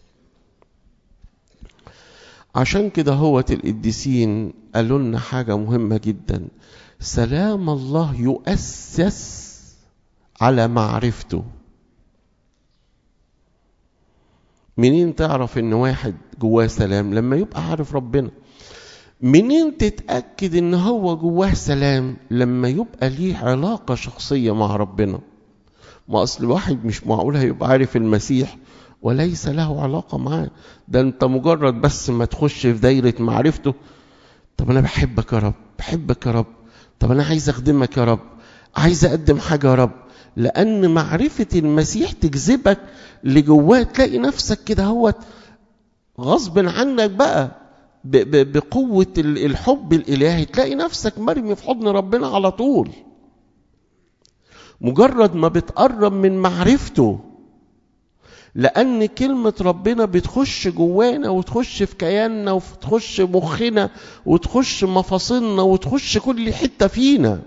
عشان كده هوت القديسين قالوا لنا حاجه مهمه جدا سلام الله يؤسس على معرفته منين تعرف ان واحد جواه سلام لما يبقى عارف ربنا منين تتأكد ان هو جواه سلام لما يبقى ليه علاقة شخصية مع ربنا ما اصل واحد مش معقول هيبقى عارف المسيح وليس له علاقة معاه ده انت مجرد بس ما تخش في دايرة معرفته طب انا بحبك يا رب بحبك يا رب طب انا عايز اخدمك يا رب عايز اقدم حاجة يا رب لأن معرفة المسيح تجذبك لجواه تلاقي نفسك كده هو غصب عنك بقى بقوة الحب الإلهي تلاقي نفسك مرمي في حضن ربنا على طول مجرد ما بتقرب من معرفته لأن كلمة ربنا بتخش جوانا وتخش في كياننا وتخش مخنا وتخش مفاصلنا وتخش كل حتة فينا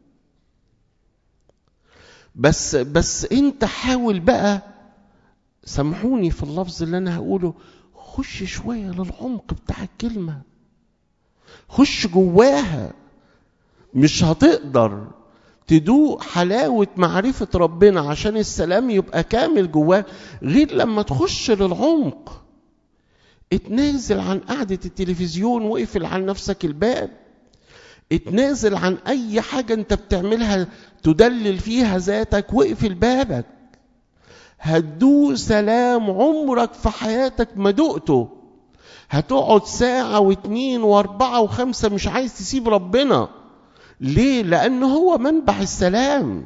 بس بس انت حاول بقى سامحوني في اللفظ اللي انا هقوله خش شويه للعمق بتاع الكلمه خش جواها مش هتقدر تدوق حلاوة معرفة ربنا عشان السلام يبقى كامل جواه غير لما تخش للعمق اتنازل عن قعدة التلفزيون واقفل عن نفسك الباب اتنازل عن اي حاجة انت بتعملها تدلل فيها ذاتك واقفل بابك هتدوق سلام عمرك في حياتك ما دقته هتقعد ساعة واتنين واربعة وخمسة مش عايز تسيب ربنا ليه؟ لأن هو منبع السلام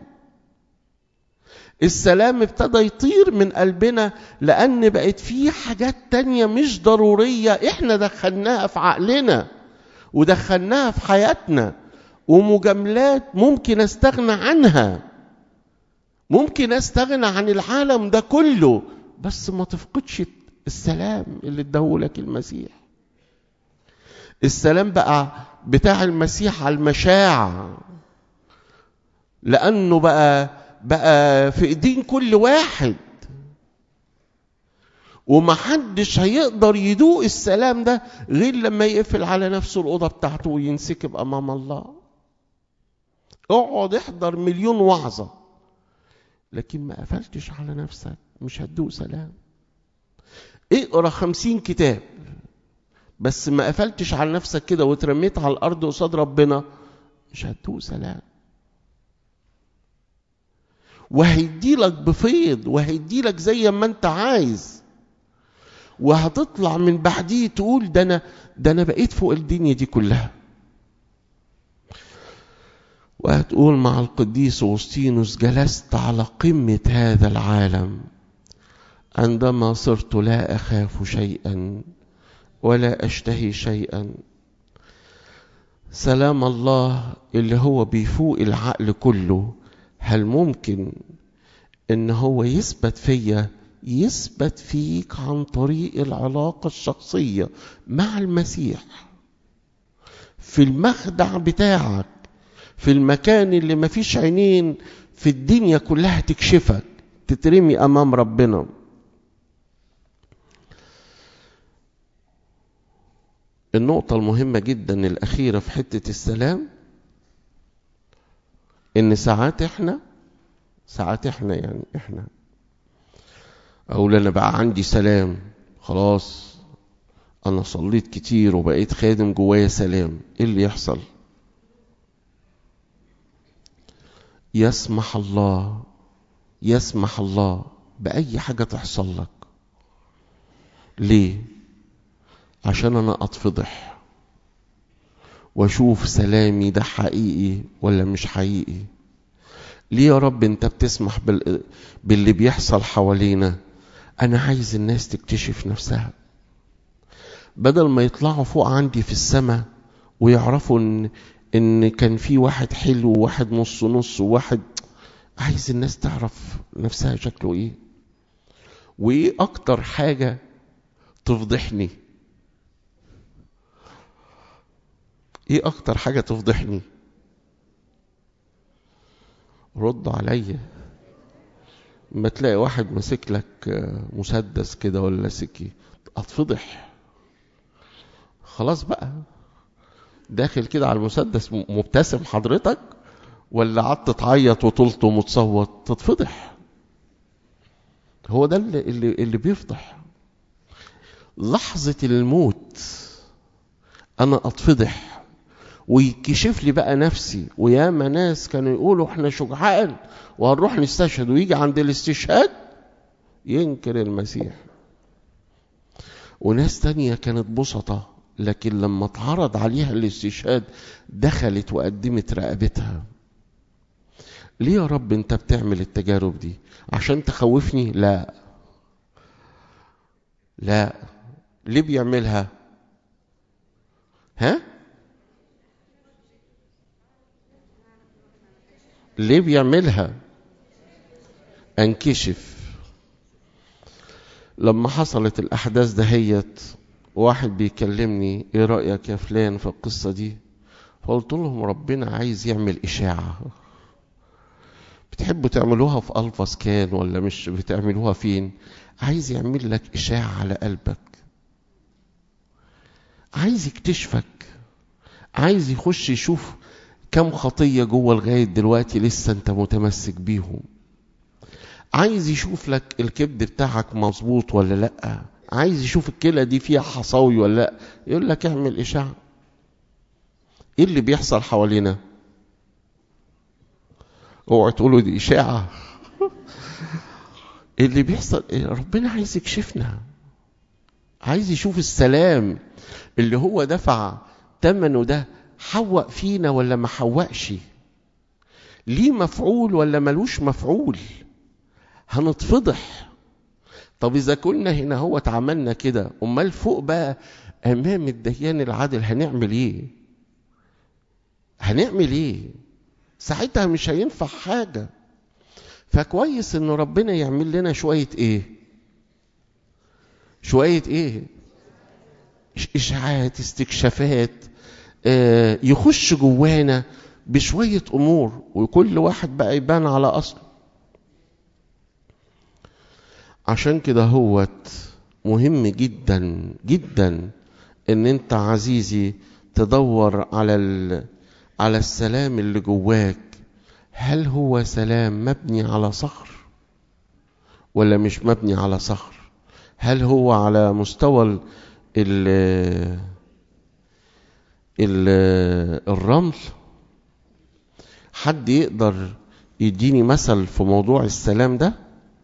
السلام ابتدى يطير من قلبنا لأن بقت فيه حاجات تانية مش ضرورية احنا دخلناها في عقلنا ودخلناها في حياتنا ومجاملات ممكن استغنى عنها ممكن استغنى عن العالم ده كله بس ما تفقدش السلام اللي اداهولك المسيح السلام بقى بتاع المسيح على المشاع لانه بقى بقى في ايدين كل واحد ومحدش هيقدر يدوق السلام ده غير لما يقفل على نفسه الأوضة بتاعته وينسكب أمام الله اقعد احضر مليون وعظة لكن ما قفلتش على نفسك مش هتدوق سلام اقرا خمسين كتاب بس ما قفلتش على نفسك كده واترميت على الأرض قصاد ربنا مش هتدوق سلام وهيديلك بفيض وهيديلك زي ما انت عايز وهتطلع من بعديه تقول ده انا ده انا بقيت فوق الدنيا دي كلها وهتقول مع القديس أوسطينوس جلست على قمة هذا العالم عندما صرت لا أخاف شيئا ولا أشتهي شيئا سلام الله اللي هو بيفوق العقل كله هل ممكن ان هو يثبت فيا يثبت فيك عن طريق العلاقة الشخصية مع المسيح في المخدع بتاعك في المكان اللي مفيش عينين في الدنيا كلها تكشفك تترمي أمام ربنا النقطة المهمة جدا الأخيرة في حتة السلام إن ساعات إحنا ساعات إحنا يعني إحنا أقول أنا بقى عندي سلام خلاص أنا صليت كتير وبقيت خادم جوايا سلام إيه اللي يحصل؟ يسمح الله يسمح الله بأي حاجة تحصل لك ليه؟ عشان أنا أتفضح وأشوف سلامي ده حقيقي ولا مش حقيقي ليه يا رب أنت بتسمح بال... باللي بيحصل حوالينا أنا عايز الناس تكتشف نفسها بدل ما يطلعوا فوق عندي في السماء ويعرفوا إن ان كان في واحد حلو وواحد نص نص وواحد عايز الناس تعرف نفسها شكله ايه وايه اكتر حاجة تفضحني ايه اكتر حاجة تفضحني رد عليا ما تلاقي واحد ماسك لك مسدس كده ولا سكي اتفضح خلاص بقى داخل كده على المسدس مبتسم حضرتك ولا قعدت تعيط وتلطم وتصوت تتفضح هو ده اللي, اللي, اللي بيفضح لحظة الموت أنا أتفضح ويكشف لي بقى نفسي وياما ناس كانوا يقولوا احنا شجعان وهنروح نستشهد ويجي عند الاستشهاد ينكر المسيح وناس تانية كانت بسطة لكن لما اتعرض عليها الاستشهاد دخلت وقدمت رقبتها ليه يا رب انت بتعمل التجارب دي عشان تخوفني لا لا ليه بيعملها ها ليه بيعملها انكشف لما حصلت الاحداث دهيت واحد بيكلمني ايه رأيك يا فلان في القصة دي فقلت لهم ربنا عايز يعمل إشاعة بتحبوا تعملوها في ألفا سكان ولا مش بتعملوها فين عايز يعمل لك إشاعة على قلبك عايز يكتشفك عايز يخش يشوف كم خطية جوه لغاية دلوقتي لسه انت متمسك بيهم عايز يشوف لك الكبد بتاعك مظبوط ولا لأ عايز يشوف الكلى دي فيها حصاوي ولا لا يقول لك اعمل اشعه ايه اللي بيحصل حوالينا اوعوا تقولوا دي اشاعه اللي بيحصل ربنا عايز يكشفنا عايز يشوف السلام اللي هو دفع ثمنه ده حوق فينا ولا ما حوقش ليه مفعول ولا ملوش مفعول هنتفضح طب اذا كنا هنا هو اتعملنا كده امال فوق بقى امام الديان العادل هنعمل ايه هنعمل ايه ساعتها مش هينفع حاجه فكويس ان ربنا يعمل لنا شويه ايه شويه ايه اشاعات استكشافات آه يخش جوانا بشويه امور وكل واحد بقى يبان على اصله عشان كده هوت مهم جدا جدا ان انت عزيزي تدور على ال... على السلام اللي جواك هل هو سلام مبني على صخر ولا مش مبني على صخر هل هو على مستوى ال ال ال الرمل حد يقدر يديني مثل في موضوع السلام ده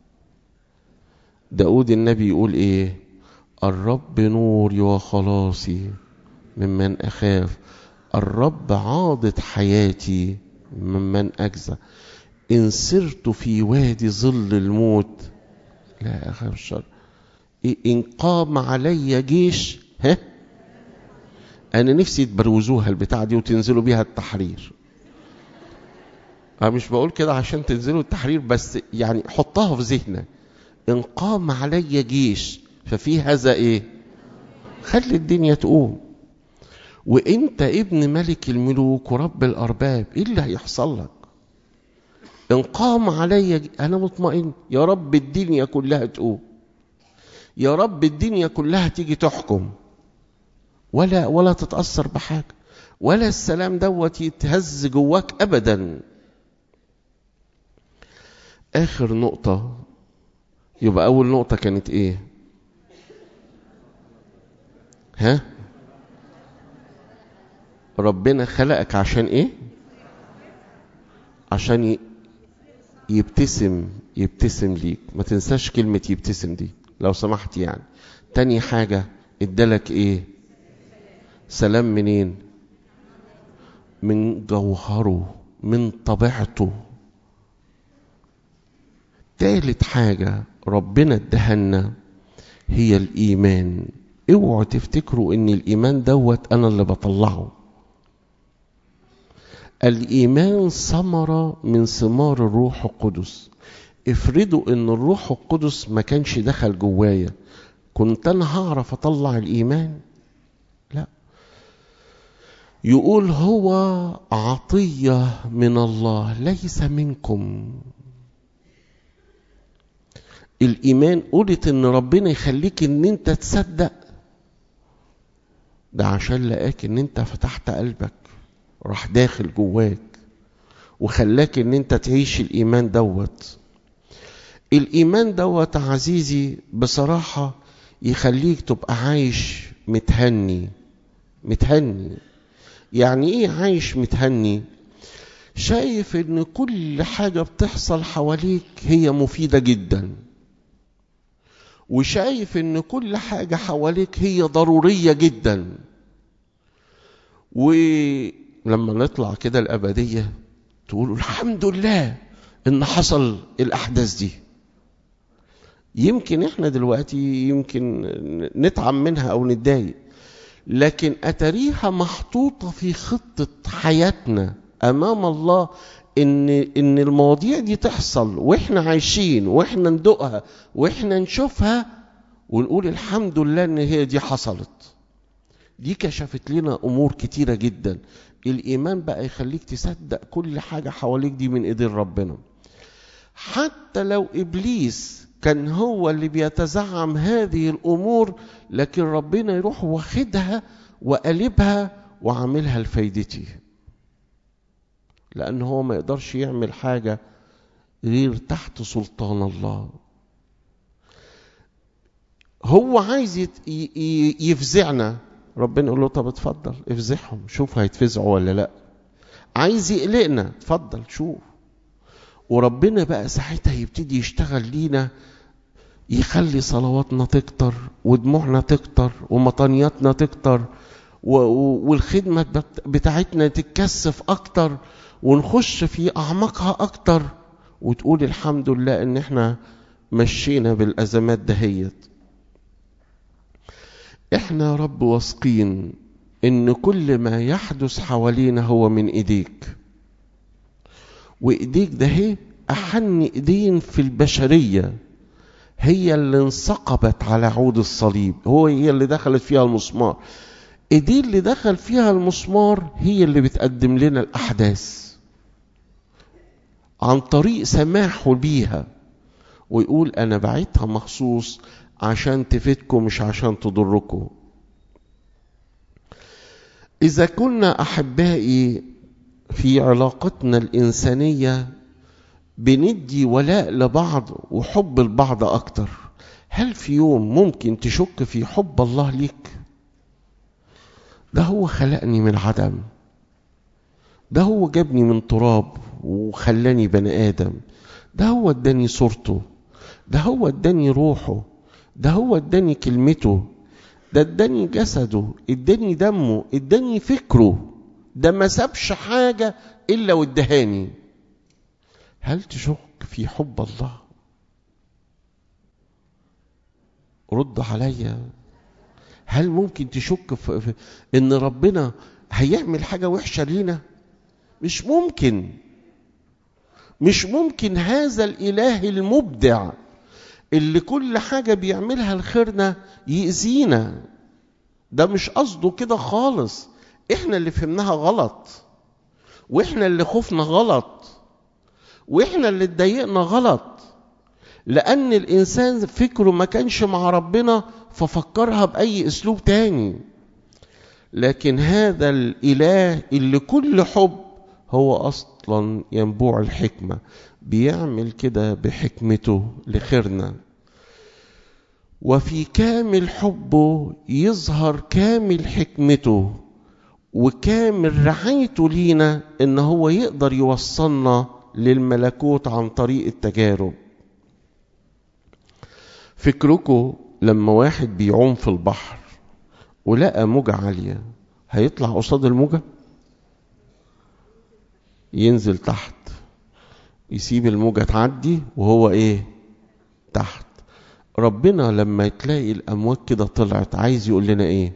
داود النبي يقول ايه الرب نوري وخلاصي ممن اخاف الرب عاضد حياتي ممن اجزى ان سرت في وادي ظل الموت لا اخاف الشر إيه ان قام علي جيش ها انا نفسي تبروزوها البتاع دي وتنزلوا بيها التحرير انا مش بقول كده عشان تنزلوا التحرير بس يعني حطها في ذهنك ان قام علي جيش ففي هذا ايه خلي الدنيا تقوم وانت ابن ملك الملوك ورب الارباب ايه اللي هيحصل لك ان قام علي انا مطمئن يا رب الدنيا كلها تقوم يا رب الدنيا كلها تيجي تحكم ولا ولا تتاثر بحاجه ولا السلام دوت يتهز جواك ابدا اخر نقطه يبقى اول نقطه كانت ايه ها ربنا خلقك عشان ايه عشان يبتسم يبتسم ليك ما تنساش كلمة يبتسم دي لو سمحت يعني تاني حاجة ادالك ايه سلام منين من جوهره من طبيعته تالت حاجة ربنا ادهنا هي الإيمان اوعوا تفتكروا ان الإيمان دوت أنا اللي بطلعه الإيمان ثمرة من ثمار الروح القدس افرضوا ان الروح القدس ما كانش دخل جوايا كنت انا هعرف اطلع الايمان لا يقول هو عطيه من الله ليس منكم الايمان قلت ان ربنا يخليك ان انت تصدق ده عشان لقاك ان انت فتحت قلبك راح داخل جواك وخلاك ان انت تعيش الايمان دوت الايمان دوت عزيزي بصراحه يخليك تبقى عايش متهني متهني يعني ايه عايش متهني شايف ان كل حاجه بتحصل حواليك هي مفيده جدا وشايف ان كل حاجه حواليك هي ضروريه جدا ولما نطلع كده الابديه تقولوا الحمد لله ان حصل الاحداث دي يمكن احنا دلوقتي يمكن نتعب منها او نتضايق لكن اتريها محطوطه في خطه حياتنا امام الله ان ان المواضيع دي تحصل واحنا عايشين واحنا ندوقها واحنا نشوفها ونقول الحمد لله ان هي دي حصلت دي كشفت لنا امور كتيره جدا الايمان بقى يخليك تصدق كل حاجه حواليك دي من ايدين ربنا حتى لو ابليس كان هو اللي بيتزعم هذه الامور لكن ربنا يروح واخدها وقلبها وعاملها لفايدتي لان هو ما يقدرش يعمل حاجه غير تحت سلطان الله هو عايز يفزعنا ربنا يقول له طب اتفضل افزعهم شوف هيتفزعوا ولا لا عايز يقلقنا اتفضل شوف وربنا بقى ساعتها يبتدي يشتغل لينا يخلي صلواتنا تكتر ودموعنا تكتر ومطانياتنا تكتر والخدمة بتاعتنا تتكثف أكتر ونخش في أعماقها أكتر وتقول الحمد لله إن إحنا مشينا بالأزمات دهيت إحنا يا رب واثقين إن كل ما يحدث حوالينا هو من إيديك وإيديك ده هي أحن إيدين في البشرية هي اللي انسقبت على عود الصليب هو هي اللي دخلت فيها المسمار ايديه اللي دخل فيها المسمار هي اللي بتقدم لنا الاحداث عن طريق سماحه بيها ويقول انا بعتها مخصوص عشان تفيدكم مش عشان تضركم اذا كنا احبائي في علاقتنا الانسانيه بندي ولاء لبعض وحب البعض اكتر هل في يوم ممكن تشك في حب الله ليك ده هو خلقني من عدم ده هو جابني من تراب وخلاني بني ادم ده هو اداني صورته ده هو اداني روحه ده هو اداني كلمته ده اداني جسده اداني دمه اداني فكره ده ما سابش حاجه الا وادهاني هل تشك في حب الله رد عليا هل ممكن تشك في, في ان ربنا هيعمل حاجه وحشه لينا مش ممكن مش ممكن هذا الاله المبدع اللي كل حاجه بيعملها لخيرنا يأذينا ده مش قصده كده خالص احنا اللي فهمناها غلط واحنا اللي خفنا غلط واحنا اللي اتضايقنا غلط لان الانسان فكره ما كانش مع ربنا ففكرها باي اسلوب تاني لكن هذا الاله اللي كل حب هو اصلا ينبوع الحكمه بيعمل كده بحكمته لخيرنا وفي كامل حبه يظهر كامل حكمته وكامل رعايته لينا ان هو يقدر يوصلنا للملكوت عن طريق التجارب فكركم لما واحد بيعوم في البحر ولقى موجة عالية هيطلع قصاد الموجة ينزل تحت يسيب الموجة تعدي وهو ايه تحت ربنا لما تلاقي الامواج كده طلعت عايز يقول لنا ايه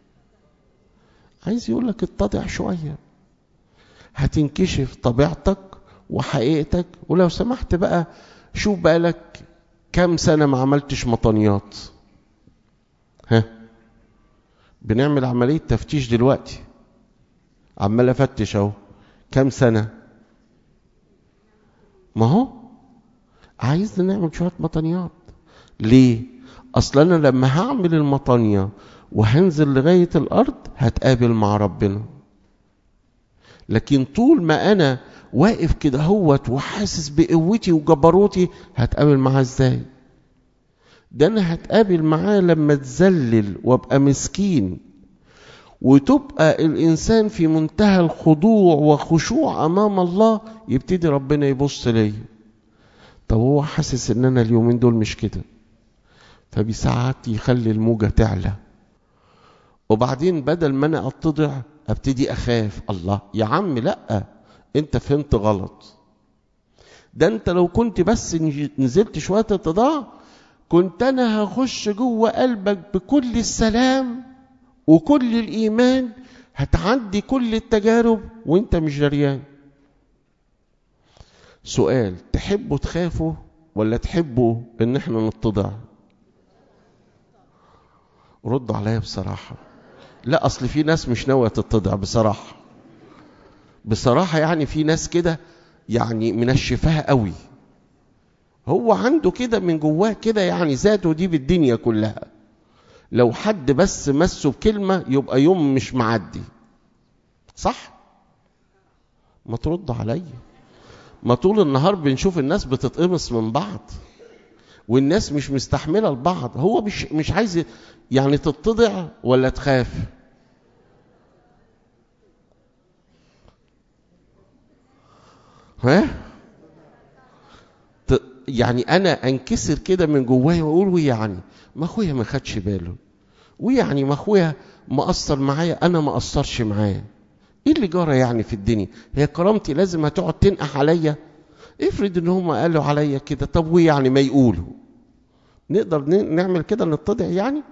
عايز يقول لك اتضع شويه هتنكشف طبيعتك وحقيقتك ولو سمحت بقى شوف بقالك كام سنة ما عملتش مطانيات ها بنعمل عملية تفتيش دلوقتي عمال افتش اهو كام سنة ما هو عايزنا نعمل شوية مطانيات ليه اصل انا لما هعمل المطانية وهنزل لغاية الارض هتقابل مع ربنا لكن طول ما انا واقف كده هوت وحاسس بقوتي وجبروتي هتقابل معاه ازاي ده انا هتقابل معاه لما اتذلل وابقى مسكين وتبقى الانسان في منتهى الخضوع وخشوع امام الله يبتدي ربنا يبص ليا طب هو حاسس ان انا اليومين دول مش كده فبساعات يخلي الموجه تعلى وبعدين بدل ما انا اتضع ابتدي اخاف الله يا عم لا انت فهمت غلط ده انت لو كنت بس نزلت شويه اتضاع كنت انا هخش جوه قلبك بكل السلام وكل الايمان هتعدي كل التجارب وانت مش دريان سؤال تحبوا تخافوا ولا تحبوا ان احنا نتضع ردوا عليا بصراحه لا اصل في ناس مش ناويه تتضع بصراحه بصراحه يعني في ناس كده يعني منشفاها قوي هو عنده كده من جواه كده يعني ذاته دي بالدنيا كلها لو حد بس مسه بكلمه يبقى يوم مش معدي صح ما ترد عليا ما طول النهار بنشوف الناس بتتقمص من بعض والناس مش مستحمله لبعض هو مش مش عايز يعني تتضع ولا تخاف ها يعني انا انكسر كده من جوايا واقول ويعني ما اخويا ما خدش باله ويعني ما اخويا مقصر معايا انا ما قصرش معاه ايه اللي جرى يعني في الدنيا هي كرامتي لازم هتقعد تنقح عليا افرض ان هم قالوا عليا كده طب ويعني ما يقولوا نقدر نعمل كده نتضع يعني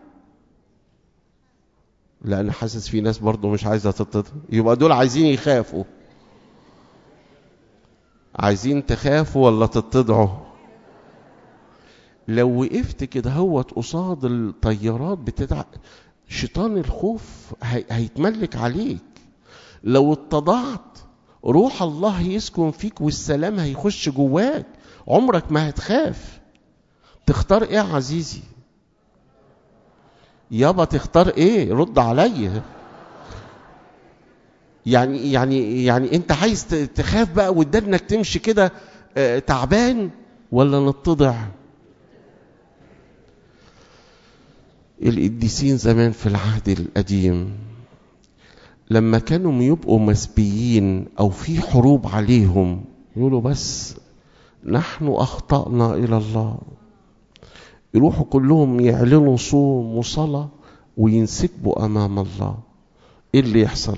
لا انا حاسس في ناس برضو مش عايزه تتضع يبقى دول عايزين يخافوا عايزين تخافوا ولا تتضعوا لو وقفت كده هوت قصاد الطيارات بتدع شيطان الخوف هي... هيتملك عليك لو اتضعت روح الله يسكن فيك والسلام هيخش جواك عمرك ما هتخاف تختار ايه يا عزيزي يابا تختار ايه رد عليا يعني يعني يعني انت عايز تخاف بقى ودانك تمشي كده اه تعبان ولا نتضع القديسين زمان في العهد القديم لما كانوا يبقوا مسبيين او في حروب عليهم يقولوا بس نحن اخطانا الى الله يروحوا كلهم يعلنوا صوم وصلاه وينسكبوا امام الله ايه اللي يحصل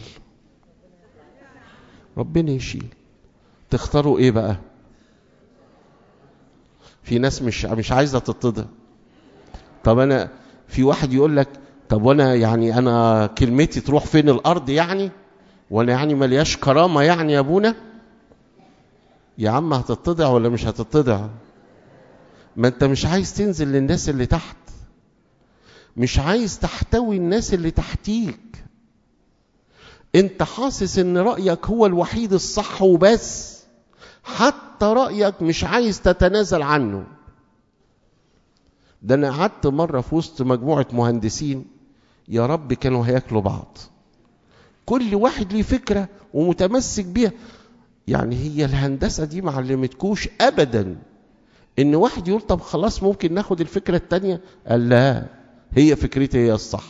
ربنا يشيل تختاروا ايه بقى في ناس مش مش عايزه تتضع طب انا في واحد يقول لك طب وانا يعني انا كلمتي تروح فين الارض يعني وانا يعني ملياش كرامه يعني يا ابونا يا عم هتتضع ولا مش هتتضع ما انت مش عايز تنزل للناس اللي تحت مش عايز تحتوي الناس اللي تحتيك انت حاسس ان رايك هو الوحيد الصح وبس حتى رايك مش عايز تتنازل عنه ده انا قعدت مره في وسط مجموعه مهندسين يا رب كانوا هياكلوا بعض كل واحد ليه فكره ومتمسك بيها يعني هي الهندسه دي ما علمتكوش ابدا ان واحد يقول طب خلاص ممكن ناخد الفكره التانيه قال لا هي فكرتي هي الصح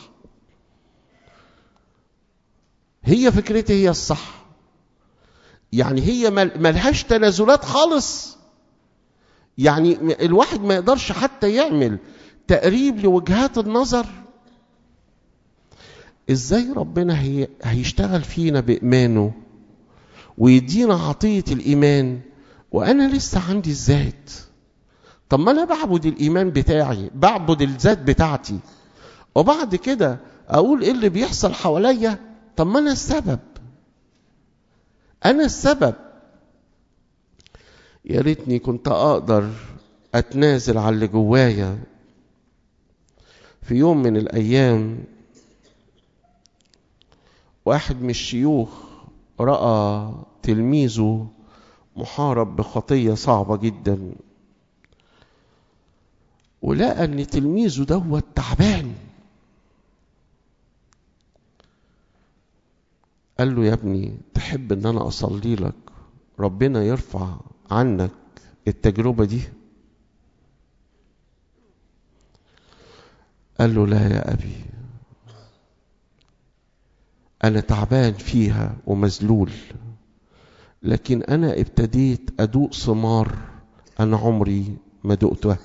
هي فكرتي هي الصح يعني هي ملهاش تنازلات خالص يعني الواحد ما يقدرش حتى يعمل تقريب لوجهات النظر ازاي ربنا هي هيشتغل فينا بإيمانه ويدينا عطية الإيمان وأنا لسه عندي الذات طب ما أنا بعبد الإيمان بتاعي بعبد الذات بتاعتي وبعد كده أقول إيه اللي بيحصل حواليا طب ما أنا السبب أنا السبب يا ريتني كنت أقدر أتنازل على اللي جوايا في يوم من الأيام واحد من الشيوخ رأى تلميذه محارب بخطية صعبة جدا ولقى ان تلميذه دوت تعبان قال له يا ابني تحب ان انا اصلي لك ربنا يرفع عنك التجربة دي قال له لا يا أبي أنا تعبان فيها ومذلول لكن أنا ابتديت أدوق ثمار أنا عمري ما دقتها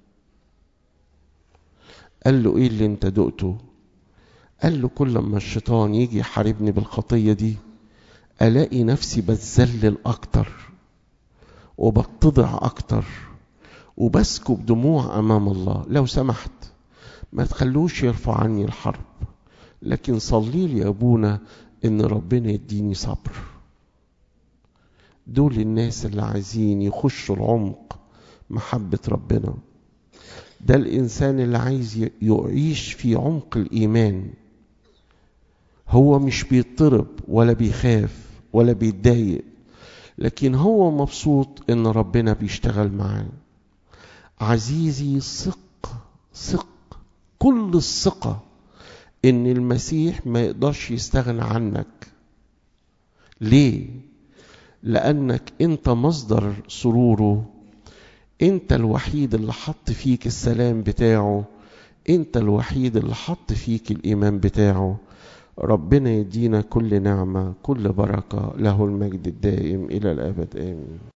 قال له إيه اللي أنت دقته قال له كل ما الشيطان يجي يحاربني بالخطية دي ألاقي نفسي بتذلل أكتر وبتضع أكتر وبسكب دموع أمام الله لو سمحت ما تخلوش يرفع عني الحرب لكن صلي لي يا أبونا إن ربنا يديني صبر دول الناس اللي عايزين يخشوا العمق محبة ربنا ده الإنسان اللي عايز يعيش في عمق الإيمان هو مش بيضطرب ولا بيخاف ولا بيتضايق لكن هو مبسوط ان ربنا بيشتغل معاه عزيزي ثق ثق كل الثقة ان المسيح ما يقدرش يستغنى عنك ليه لانك انت مصدر سروره انت الوحيد اللي حط فيك السلام بتاعه انت الوحيد اللي حط فيك الايمان بتاعه ربنا يدينا كل نعمه كل بركه له المجد الدائم الى الابد امين